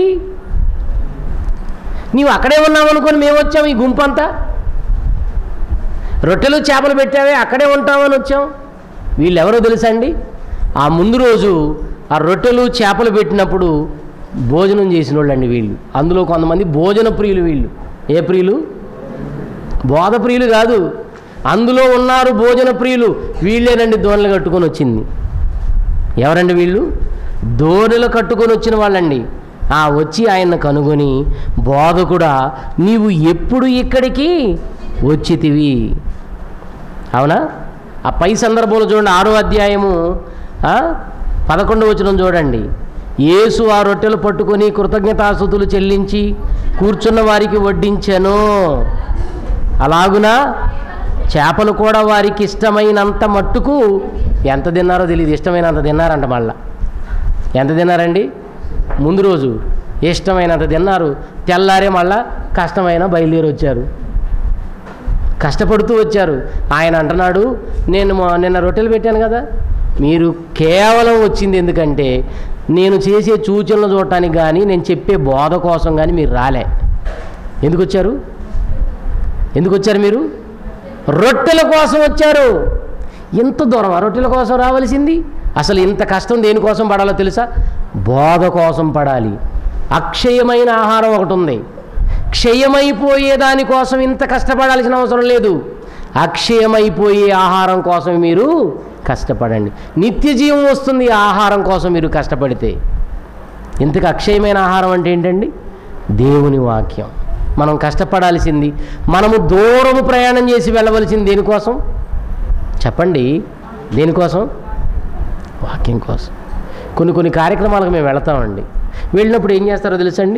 నీవు అక్కడే ఉన్నావు అనుకొని మేము వచ్చాము ఈ గుంపంతా రొట్టెలు చేపలు పెట్టావే అక్కడే ఉంటామని వచ్చాం వీళ్ళెవరో తెలుసా అండి ఆ ముందు రోజు ఆ రొట్టెలు చేపలు పెట్టినప్పుడు భోజనం చేసిన వాళ్ళండి వీళ్ళు అందులో కొంతమంది భోజన ప్రియులు వీళ్ళు ఏ ప్రియులు బోధ ప్రియులు కాదు అందులో ఉన్నారు భోజన ప్రియులు వీళ్ళేనండి దోణలు కట్టుకొని వచ్చింది ఎవరండి వీళ్ళు దోణలు కట్టుకొని వచ్చిన వాళ్ళండి ఆ వచ్చి ఆయన కనుగొని బోధకుడా నీవు ఎప్పుడు ఇక్కడికి వచ్చితివి అవునా ఆ పై సందర్భంలో చూడండి ఆరో అధ్యాయము ఆ, పదకొండు వచనం చూడండి యేసు ఆ రొట్టెలు పట్టుకొని కృతజ్ఞతాస్థుతులు చెల్లించి కూర్చున్న వారికి వడ్డించెను అలాగునా చేపలు కూడా వారికి ఇష్టమైనంత మట్టుకు ఎంత తిన్నారో తెలియదు ఇష్టమైనంత తిన్నారంట మళ్ళా ఎంత తిన్నారండి ముందు రోజు ఇష్టమైనంత తిన్నారు తెల్లారే మళ్ళా కష్టమైన బయలుదేరి వచ్చారు కష్టపడుతూ వచ్చారు ఆయన అంటున్నాడు నేను మొ- నిన్న రొట్టెలు పెట్టాను కదా మీరు కేవలం వచ్చింది ఎందుకంటే నేను చేసే సూచనలు చూడటానికి కానీ నేను చెప్పే బోధ కోసం కానీ మీరు రాలే ఎందుకు వచ్చారు ఎందుకు వచ్చారు మీరు రొట్టెల కోసం వచ్చారు ఇంత దూరం ఆ రొట్టెల కోసం రావాల్సింది అసలు ఇంత కష్టం దేనికోసం పడాలో తెలుసా బోధ కోసం పడాలి అక్షయమైన ఆహారం ఒకటి ఉంది క్షయమైపోయే దానికోసం ఇంత కష్టపడాల్సిన అవసరం లేదు అక్షయమైపోయే ఆహారం కోసం మీరు కష్టపడండి నిత్య జీవం వస్తుంది ఆ ఆహారం కోసం మీరు కష్టపడితే ఇంతకు అక్షయమైన ఆహారం అంటే ఏంటండి దేవుని వాక్యం మనం కష్టపడాల్సింది మనము దూరము ప్రయాణం చేసి వెళ్ళవలసింది దేనికోసం చెప్పండి దేనికోసం వాక్యం కోసం కొన్ని కొన్ని కార్యక్రమాలకు మేము వెళతామండి వెళ్ళినప్పుడు ఏం చేస్తారో తెలుసండి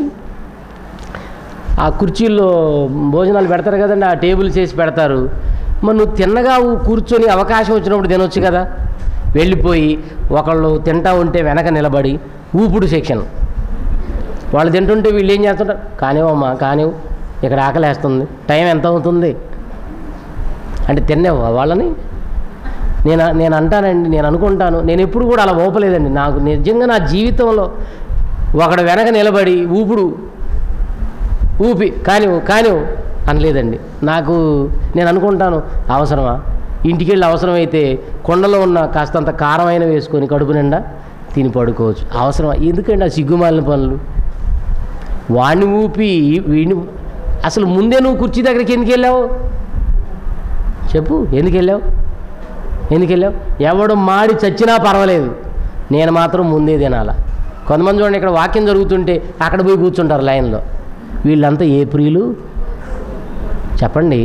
ఆ కుర్చీల్లో భోజనాలు పెడతారు కదండి ఆ టేబుల్ చేసి పెడతారు మరి నువ్వు తిన్నగా ఊ- కూర్చొని అవకాశం వచ్చినప్పుడు తినొచ్చు కదా వెళ్ళిపోయి ఒకళ్ళు తింటా ఉంటే వెనక నిలబడి ఊపుడు సెక్షన్ వాళ్ళు తింటుంటే వీళ్ళు ఏం చేస్తుంటారు కానివమ్మా కానివ్వు ఇక్కడ ఆకలేస్తుంది టైం ఎంత అవుతుంది అంటే తినేవా వాళ్ళని నేను నేను అంటానండి నేను అనుకుంటాను నేను ఎప్పుడు కూడా అలా ఊపలేదండి నాకు నిజంగా నా జీవితంలో ఒకడు వెనక నిలబడి ఊపుడు ఊపి కానివ్వు కానివ్వు అనలేదండి నాకు నేను అనుకుంటాను అవసరమా ఇంటికి వెళ్ళి అవసరమైతే కొండలో ఉన్న కాస్తంత కారమైన వేసుకొని కడుపు నిండా తిని పడుకోవచ్చు అవసరమా ఎందుకండి ఆ సిగ్గుమాలిన పనులు వాడిని ఊపి వీడిని అసలు ముందే నువ్వు కుర్చీ దగ్గరికి ఎందుకు వెళ్ళావు చెప్పు ఎందుకు వెళ్ళావు ఎందుకు వెళ్ళావు ఎవడు మాడి చచ్చినా పర్వాలేదు నేను మాత్రం ముందే తినాల కొంతమంది చూడండి ఇక్కడ వాక్యం జరుగుతుంటే అక్కడ పోయి కూర్చుంటారు లైన్లో వీళ్ళంతా ఏ ప్రియులు చెప్పండి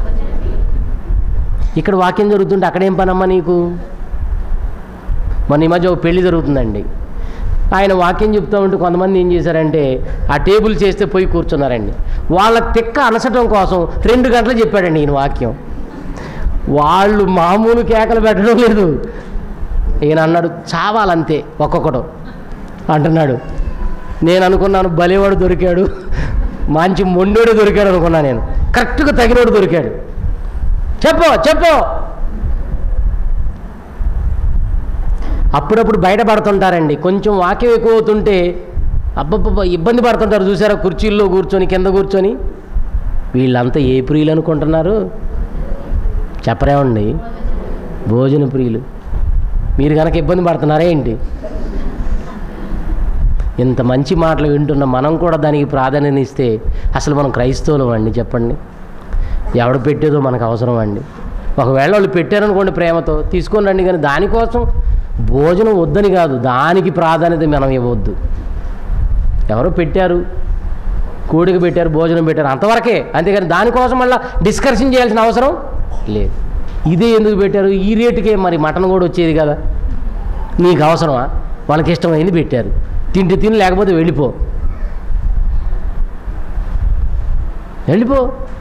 ఇక్కడ వాక్యం జరుగుతుంటే అక్కడేం పనమ్మా నీకు మొన్న ఈ మధ్య ఒక పెళ్లి జరుగుతుందండి ఆయన వాక్యం చెప్తూ ఉంటే కొంతమంది ఏం చేశారంటే ఆ టేబుల్ చేస్తే పోయి కూర్చున్నారండి వాళ్ళ తిక్క అనసటం కోసం రెండు గంటలు చెప్పాడండి ఈయన వాక్యం వాళ్ళు మామూలు కేకలు పెట్టడం లేదు ఈయన అన్నాడు చావాలంతే ఒక్కొక్కడు అంటున్నాడు నేను అనుకున్నాను బలేవాడు దొరికాడు మంచి మొండోడు దొరికాడు అనుకున్నా నేను కరెక్ట్గా తగినోడు దొరికాడు చెప్పు చెప్పు అప్పుడప్పుడు బయటపడుతుంటారండి కొంచెం వాక్యం ఎక్కువ అవుతుంటే అబ్బబ్బబ్బ ఇబ్బంది పడుతుంటారు చూసారా కుర్చీల్లో కూర్చొని కింద కూర్చొని వీళ్ళంతా ఏ ప్రియులు అనుకుంటున్నారు చెప్పరేమండి భోజన ప్రియులు మీరు కనుక ఇబ్బంది పడుతున్నారా ఏంటి ఇంత మంచి మాటలు వింటున్న మనం కూడా దానికి ప్రాధాన్యత ఇస్తే అసలు మనం క్రైస్తవులం అండి చెప్పండి ఎవడు పెట్టేదో మనకు అవసరం అండి ఒకవేళ వాళ్ళు పెట్టారనుకోండి ప్రేమతో తీసుకొని రండి కానీ దానికోసం భోజనం వద్దని కాదు దానికి ప్రాధాన్యత మనం ఇవ్వద్దు ఎవరో పెట్టారు కోడికి పెట్టారు భోజనం పెట్టారు అంతవరకే అంతేగాని దానికోసం మళ్ళీ డిస్కషన్ చేయాల్సిన అవసరం లేదు ఇదే ఎందుకు పెట్టారు ఈ రేటుకే మరి మటన్ కూడా వచ్చేది కదా నీకు అవసరమా వాళ్ళకి ఇష్టమైంది పెట్టారు తింటే తిని లేకపోతే వెళ్ళిపో వెళ్ళిపో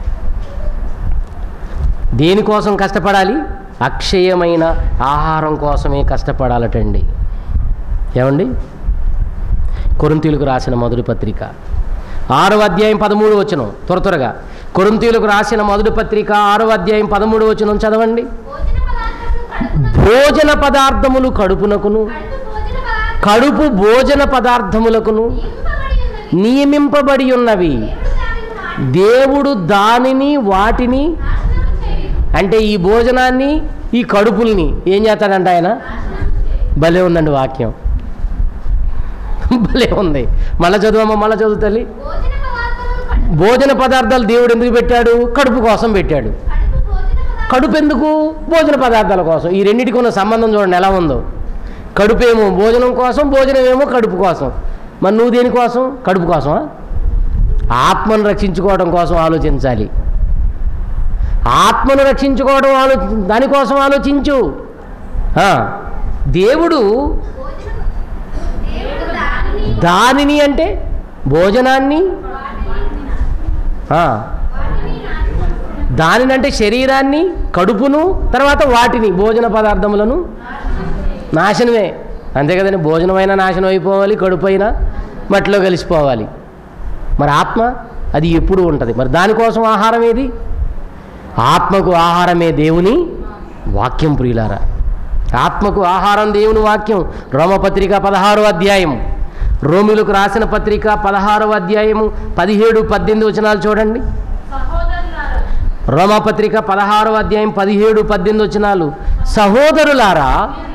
దేనికోసం కష్టపడాలి అక్షయమైన ఆహారం కోసమే కష్టపడాలటండి ఏమండి కొరింతీలకు రాసిన మొదటి పత్రిక ఆరవ అధ్యాయం పదమూడు వచనం త్వర త్వరగా కొరింతీలకు రాసిన మొదటి పత్రిక ఆరవ అధ్యాయం పదమూడు వచనం చదవండి భోజన పదార్థములు భోజన పదార్థములు కడుపునకును కడుపు భోజన పదార్థములు కడుపు భోజన పదార్థములకును నియమింపబడి ఉన్నవి. నియమింపబడి ఉన్నవి దేవుడు దానిని దేవుడు దానిని వాటిని నాశనం చేయును. అంటే ఈ భోజనాన్ని ఈ కడుపుల్ని ఏం చేస్తాడంట ఆయన నాశనం చేయును. భలే ఉందండి వాక్యం భలే ఉంది మళ్ళా చదువమ్మా మళ్ళా చదువు తల్లి భోజన పదార్థములు కడుపు భోజన పదార్థాలు దేవుడు ఎందుకు పెట్టాడు కడుపు కోసం పెట్టాడు కడుపు భోజన పదార్థములు కడుపు ఎందుకు భోజన పదార్థాల కోసం ఈ రెండింటికి ఉన్న సంబంధం చూడండి ఎలా ఉందో కడుపు ఏమో భోజనం కోసం భోజనం ఏమో కడుపు కోసం మరి నువ్వు దేనికోసం కడుపు కోసమా ఆత్మను రక్షించుకోవడం కోసం ఆలోచించాలి ఆత్మను రక్షించుకోవడం ఆలోచి దానికోసం ఆలోచించు ఆ, దేవుడు దేవుడు దానిని దానిని అంటే భోజనాన్ని ఆ, వాటిని నాశనం దానిని అంటే శరీరాన్ని కడుపును తర్వాత వాటిని భోజన పదార్థములను నాశనమే అంతే కదండి భోజనమైనా నాశనం అయిపోవాలి కడుపు అయినా మట్టిలో కలిసిపోవాలి మరి ఆత్మ అది ఎప్పుడు ఉంటుంది మరి దానికోసం ఆహారం ఏది ఆత్మకు ఆహారమే దేవుని వాక్యం ప్రియులారా ఆత్మకు ఆహారం దేవుని వాక్యం రోమపత్రిక పదహారో అధ్యాయం రోమిలకు రాసిన పత్రిక పదహారవ అధ్యాయము పదిహేడు పద్దెనిమిది వచనాలు చూడండి సహోదరులారా రోమపత్రిక పదహారవ అధ్యాయం పదిహేడు పద్దెనిమిది వచనాలు సహోదరులారా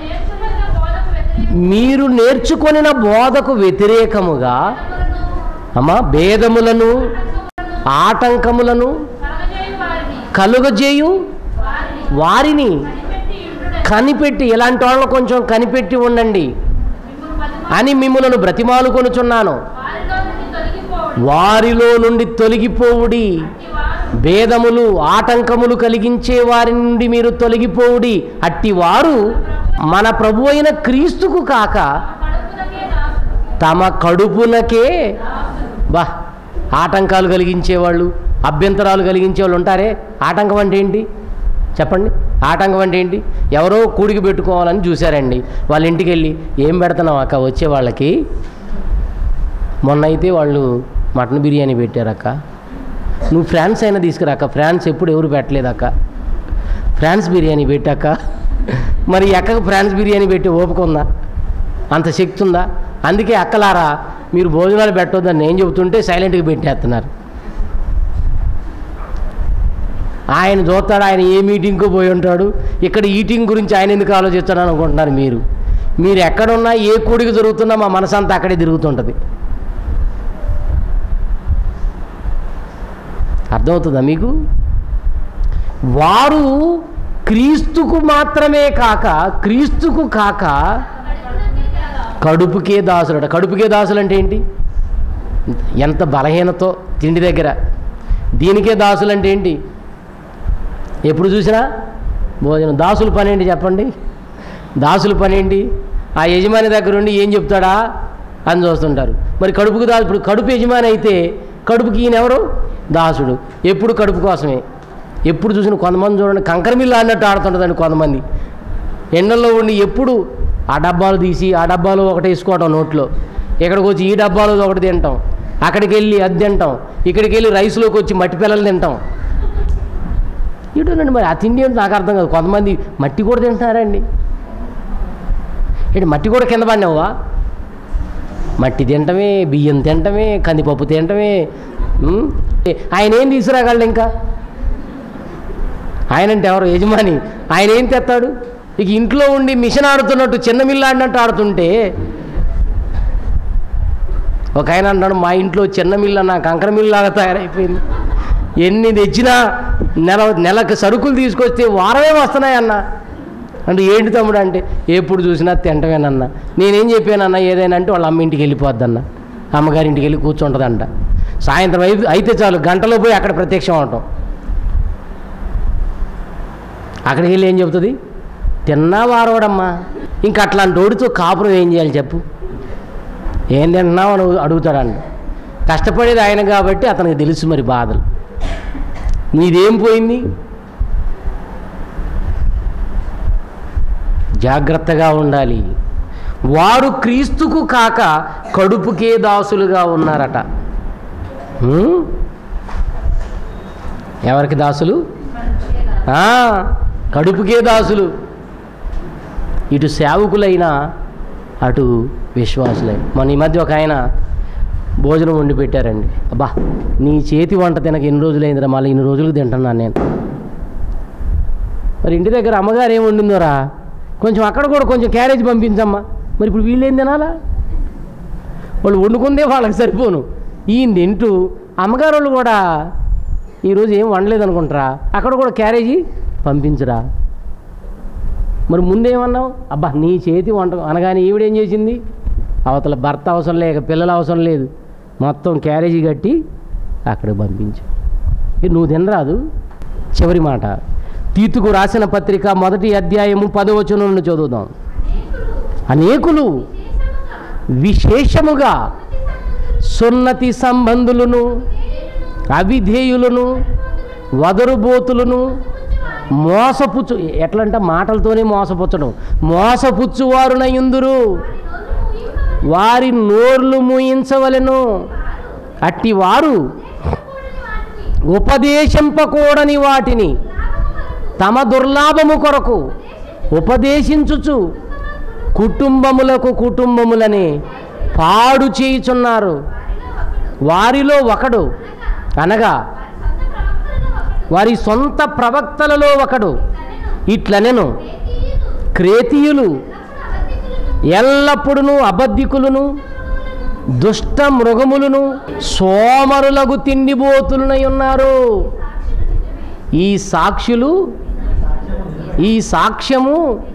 మీరు నేర్చుకున్న బోధకు వ్యతిరేకంగా మీరు నేర్చుకొనిన బోధకు వ్యతిరేకముగా భేదములను, అమ్మా భేదములను ఆటంకములను కలగజేయు వారిని కలుగజేయు వారిని వారిని కనిపెట్టి ఉండుట కనిపెట్టి ఇలాంటి వాళ్ళని కొంచెం కనిపెట్టి ఉండండి మిమ్మును బతిమా- అని మిమ్మలను బ్రతిమాలు కొనుచున్నాను వారిలో నుండి తొలగిపోవుడి వారిలో నుండి తొలగిపోవుడి వారు భేదములు ఆటంకములు కలిగించే వారి నుండి మీరు తొలగిపోవుడి అట్టివారు మన ప్రభు అయిన క్రీస్తుకు కాక కడుపునకే దాసులు తమ కడుపునకే బా ఆటంకాలు కలిగించేవాళ్ళు అభ్యంతరాలు కలిగించే వాళ్ళు ఉంటారే ఆటంకం అంటే ఏంటి చెప్పండి ఆటంకం అంటే ఏంటి ఎవరో కూడికి పెట్టుకోవాలని చూశారండి వాళ్ళ ఇంటికి వెళ్ళి ఏం పెడుతున్నావు అక్క వచ్చే వాళ్ళకి మొన్న అయితే వాళ్ళు మటన్ బిర్యానీ పెట్టారక్క నువ్వు ఫ్రాన్స్ అయినా తీసుకురాక ఫ్రాన్స్ ఎప్పుడు ఎవరు పెట్టలేదక్క ఫ్రాన్స్ బిర్యానీ పెట్టాక మరి ఈ అక్కకు ఫ్రాన్స్ బిర్యానీ పెట్టి ఓపిక ఉందా అంత శక్తి ఉందా అందుకే అక్కలారా మీరు భోజనాలు పెట్టొద్దని నేను చెబుతుంటే సైలెంట్గా పెట్టేస్తున్నారు ఆయన చూస్తాడు ఆయన ఏ మీటింగ్కు పోయి ఉంటాడు ఇక్కడ ఈటింగ్ గురించి ఆయన ఎందుకు ఆలోచిస్తాడు అనుకుంటున్నారు మీరు మీరు ఎక్కడున్నా ఏ కూడికి జరుగుతున్నా మా మనసంతా అక్కడే తిరుగుతుంటుంది అర్థమవుతుందా మీకు వారు క్రీస్తుకు మాత్రమే కాక క్రీస్తుకు కాక కడుపునకే దాసులు కడుపుకే దాసులట కడుపుకే దాసులు అంటే ఏంటి ఎంత బలహీనతో తిండి దగ్గర దీనికే దాసులు అంటే ఏంటి ఎప్పుడు చూసినా భోజనం దాసుల పని ఏంటి చెప్పండి దాసుల పని ఏంటి ఆ యజమాని దగ్గర ఉండి ఏం చెప్తాడా అని చూస్తుంటారు మరి కడుపుకు దాసు ఇప్పుడు కడుపు యజమాని అయితే కడుపుకి ఈయన ఎవరు దాసుడు ఎప్పుడు కడుపు కోసమే ఎప్పుడు చూసిన కొంతమంది చూడండి కంకర మిల్లు ఆడినట్టు ఆడుతుంటుందండి కొంతమంది ఎండల్లో ఉండి ఎప్పుడు ఆ డబ్బాలు తీసి ఆ డబ్బాలో ఒకటి వేసుకోవటం నోట్లో ఇక్కడికి వచ్చి ఈ డబ్బాలో ఒకటి తింటాం అక్కడికి వెళ్ళి అది తింటాం ఇక్కడికి వెళ్ళి రైస్లోకి వచ్చి మట్టి పిల్లలు తింటాం ఇటుండండి మరి ఆ తిండి ఏంటో నాకు అర్థం కాదు కొంతమంది మట్టి కూడా తింటున్నారండి ఏంటి మట్టి కూడా కింద పడినావా మట్టి తింటమే బియ్యం తింటమే కందిపప్పు తింటమే ఉమ్, ఆయన ఏం తీసుకురాగలడు ఇంకా ఆయన అంటే ఎవరు యజమాని ఆయన ఏం తెస్తాడు ఇక ఇంట్లో ఉండి మిషన్ ఆడుతున్నట్టు చిన్న మిల్లు ఆడినట్టు ఆడుతుంటే ఒక ఆయన అన్నాడు మా ఇంట్లో చిన్న మిల్లు నా కంకర మిల్లు లాగా తయారైపోయింది ఎన్ని తెచ్చినా నెల నెలకు సరుకులు తీసుకొస్తే వారమే వస్తున్నాయన్న అంటే ఏంటి తమ్ముడు అంటే ఎప్పుడు చూసినా తింటమేనన్న నేనేం చెప్పానన్న ఏదైనా అంటే వాళ్ళ అమ్మ ఇంటికి వెళ్ళిపోద్దన్న అమ్మగారి ఇంటికి వెళ్ళి కూర్చుంటుందంట సాయంత్రం అయి అయితే చాలు గంటలో పోయి అక్కడ ప్రత్యక్షం అవటం అక్కడికి వెళ్ళి ఏం చెబుతుంది తిన్నా వారవడమ్మా ఇంకా అట్లాంటి ఓడితో కాపురం ఏం చేయాలి చెప్పు ఏం తింటున్నావు అని అడుగుతాడంట కష్టపడేది ఆయన కాబట్టి అతనికి తెలుసు మరి బాధలు నీదేం పోయింది జాగ్రత్తగా ఉండాలి వారు క్రీస్తుకు కాక కడుపుకే దాసులుగా ఉన్నారట హ్మ్? ఎవరికి దాసులు ఆ, కడుపుకే దాసులు ఇటు సేవకులైనా అటు విశ్వాసులై మన ఈ మధ్య ఒక ఆయన భోజనం వండి పెట్టారండి అబ్బా నీ చేతి వంట తినక ఎన్ని రోజులైందిరా మళ్ళీ ఇన్ని రోజులు తింటున్నాను నేను మరి ఇంటి దగ్గర అమ్మగారు ఏం వండిందోరా కొంచెం అక్కడ కూడా కొంచెం క్యారేజ్ పంపించమ్మా మరి ఇప్పుడు వీళ్ళు ఏం తినాలా వాళ్ళు వండుకుందే వాళ్ళకి సరిపోను ఈయన తింటూ అమ్మగారు వాళ్ళు కూడా ఈరోజు ఏం వండలేదు అనుకుంటారా అక్కడ కూడా క్యారేజీ పంపించరా మరి ముందేమన్నావు అబ్బా నీ చేతి వంట అనగానే ఈవిడేం చేసింది అవతల భర్త అవసరం లేక పిల్లల అవసరం లేదు మొత్తం క్యారేజీ కట్టి అక్కడికి పంపించు ఇది నువ్వు తినరాదు చివరి మాట తీతుకు రాసిన పత్రిక మొదటి అధ్యాయము పదవచనం నుండి చదువుదాం అనేకులు విశేషముగా సున్నతి సంబంధులను అవిధేయులను వదరుబోతులను మోసపుచ్చు ఎట్లంటే మాటలతోనే మోసపుచ్చడం మోసపుచ్చువారునయుందురు వారి నోర్లు మూయించవలెను అట్టి వారు ఉపదేశింపకూడని వాటిని తమ దుర్లాభము కొరకు ఉపదేశించుచు కుటుంబములకు కుటుంబములని పాడు చేయుచున్నారు వారిలో ఒకడు అనగా వారి సొంత ప్రవక్తలలో ఒకడు ఇట్లనెను క్రేతీయులు ఎల్లప్పుడూ అబద్ధికులను దుష్ట మృగములను సోమరులకు తిండిబోతులనై ఉన్నారు ఈ సాక్షులు ఈ సాక్ష్యము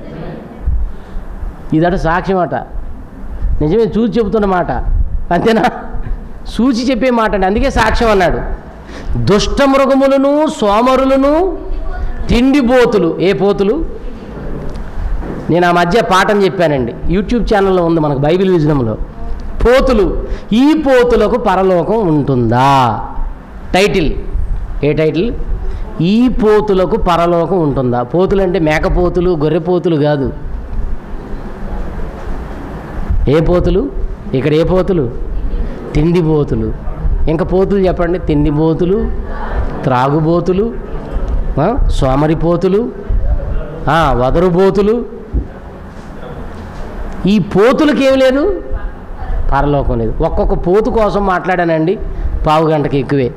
ఇదట సాక్ష్యం అట నిజమే చూసి చెబుతున్న మాట అంతేనా సూచి చెప్పే మాట అండి అందుకే సాక్ష్యం అన్నాడు దుష్ట మృగములను సోమరులను తిండిబోతులు ఏ పోతులు నేను ఆ మధ్య పాఠం చెప్పానండి యూట్యూబ్ ఛానల్లో ఉంది మనకు బైబిల్ విజనంలో పోతులు ఈ పోతులకు పరలోకం ఉంటుందా టైటిల్ ఏ టైటిల్ ఈ పోతులకు పరలోకం ఉంటుందా పోతులు అంటే మేకపోతులు గొర్రెపోతులు కాదు ఏ పోతులు ఇక్కడ ఏ పోతులు తిండిపోతులు ఇంకా పోతులు చెప్పండి తిండిపోతులు త్రాగుబోతులు ఆ, సోమరిపోతులు ఆ, వదరుబోతులు ఈ పోతులకి ఏం లేదు పరలోకం లేదు ఒక్కొక్క పోతు కోసం మాట్లాడానండి పావు గంటకి ఎక్కువే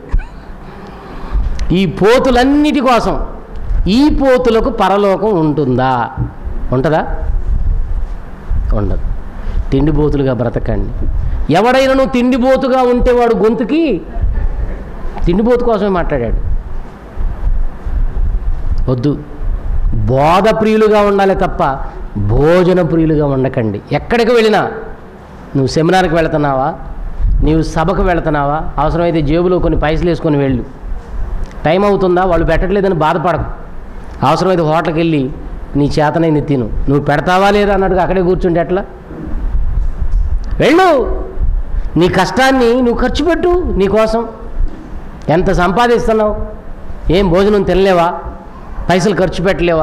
ఈ పోతులన్నిటి కోసం ఈ పోతులకు పరలోకం ఉంటుందా ఉంటుందా ఉండదు తిండిపోతులుగా బ్రతకండి ఎవడైనా తిండిపోతుగా ఉంటే వాడు గొంతుకి తిండిపోతు కోసమే మాట్లాడాడు వద్దు బోధ ప్రియులుగా ఉండాలి తప్ప భోజన ప్రియులుగా ఉండకండి ఎక్కడికి వెళ్ళినా నువ్వు సెమినార్కి వెళుతున్నావా నీవు సభకు వెళుతున్నావా అవసరమైతే జేబులో కొన్ని పైసలు వేసుకొని వెళ్ళు టైం అవుతుందా వాళ్ళు పెట్టట్లేదని బాధపడకు అవసరమైతే హోటల్కి వెళ్ళి నీ చేతనైంది తిను నువ్వు పెడతావా లేదా అన్నట్టుగా అక్కడే కూర్చుంటే ఎట్లా వెళ్ళు నీ కష్టాన్ని నువ్వు ఖర్చు పెట్టు నీకోసం ఎంత సంపాదిస్తున్నావు ఏం భోజనం తినలేవా పైసలు ఖర్చు పెట్టలేవా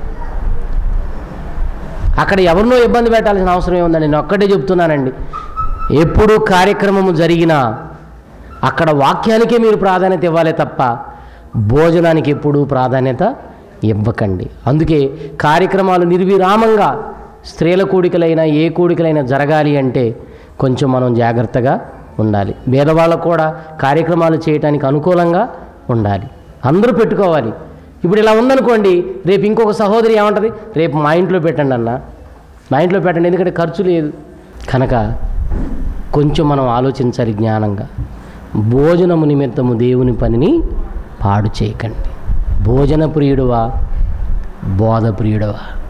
అక్కడ ఎవరినో ఇబ్బంది పెట్టాల్సిన అవసరం ఏముందండి నేను ఒక్కటే చెప్తున్నానండి ఎప్పుడు కార్యక్రమము జరిగినా అక్కడ వాక్యానికే మీరు ప్రాధాన్యత ఇవ్వాలి తప్ప భోజనానికి ఎప్పుడూ ప్రాధాన్యత ఇవ్వకండి అందుకే కార్యక్రమాలు నిర్విరామంగా స్త్రీల కూడికలైనా ఏ కూడికలైనా జరగాలి అంటే కొంచెం మనం జాగ్రత్తగా ఉండాలి పేదవాళ్ళకు కూడా కార్యక్రమాలు చేయటానికి అనుకూలంగా ఉండాలి అందరూ పెట్టుకోవాలి ఇప్పుడు ఇలా ఉందనుకోండి రేపు ఇంకొక సహోదరి ఏమంటది రేపు మా ఇంట్లో పెట్టండి అన్న మా ఇంట్లో పెట్టండి ఎందుకంటే ఖర్చు లేదు కనుక కొంచెం మనం ఆలోచించాలి జ్ఞానంగా భోజనము నిమిత్తము దేవుని పనిని పాడు చేయకండి భోజన ప్రియుడువా బోధ ప్రియుడవా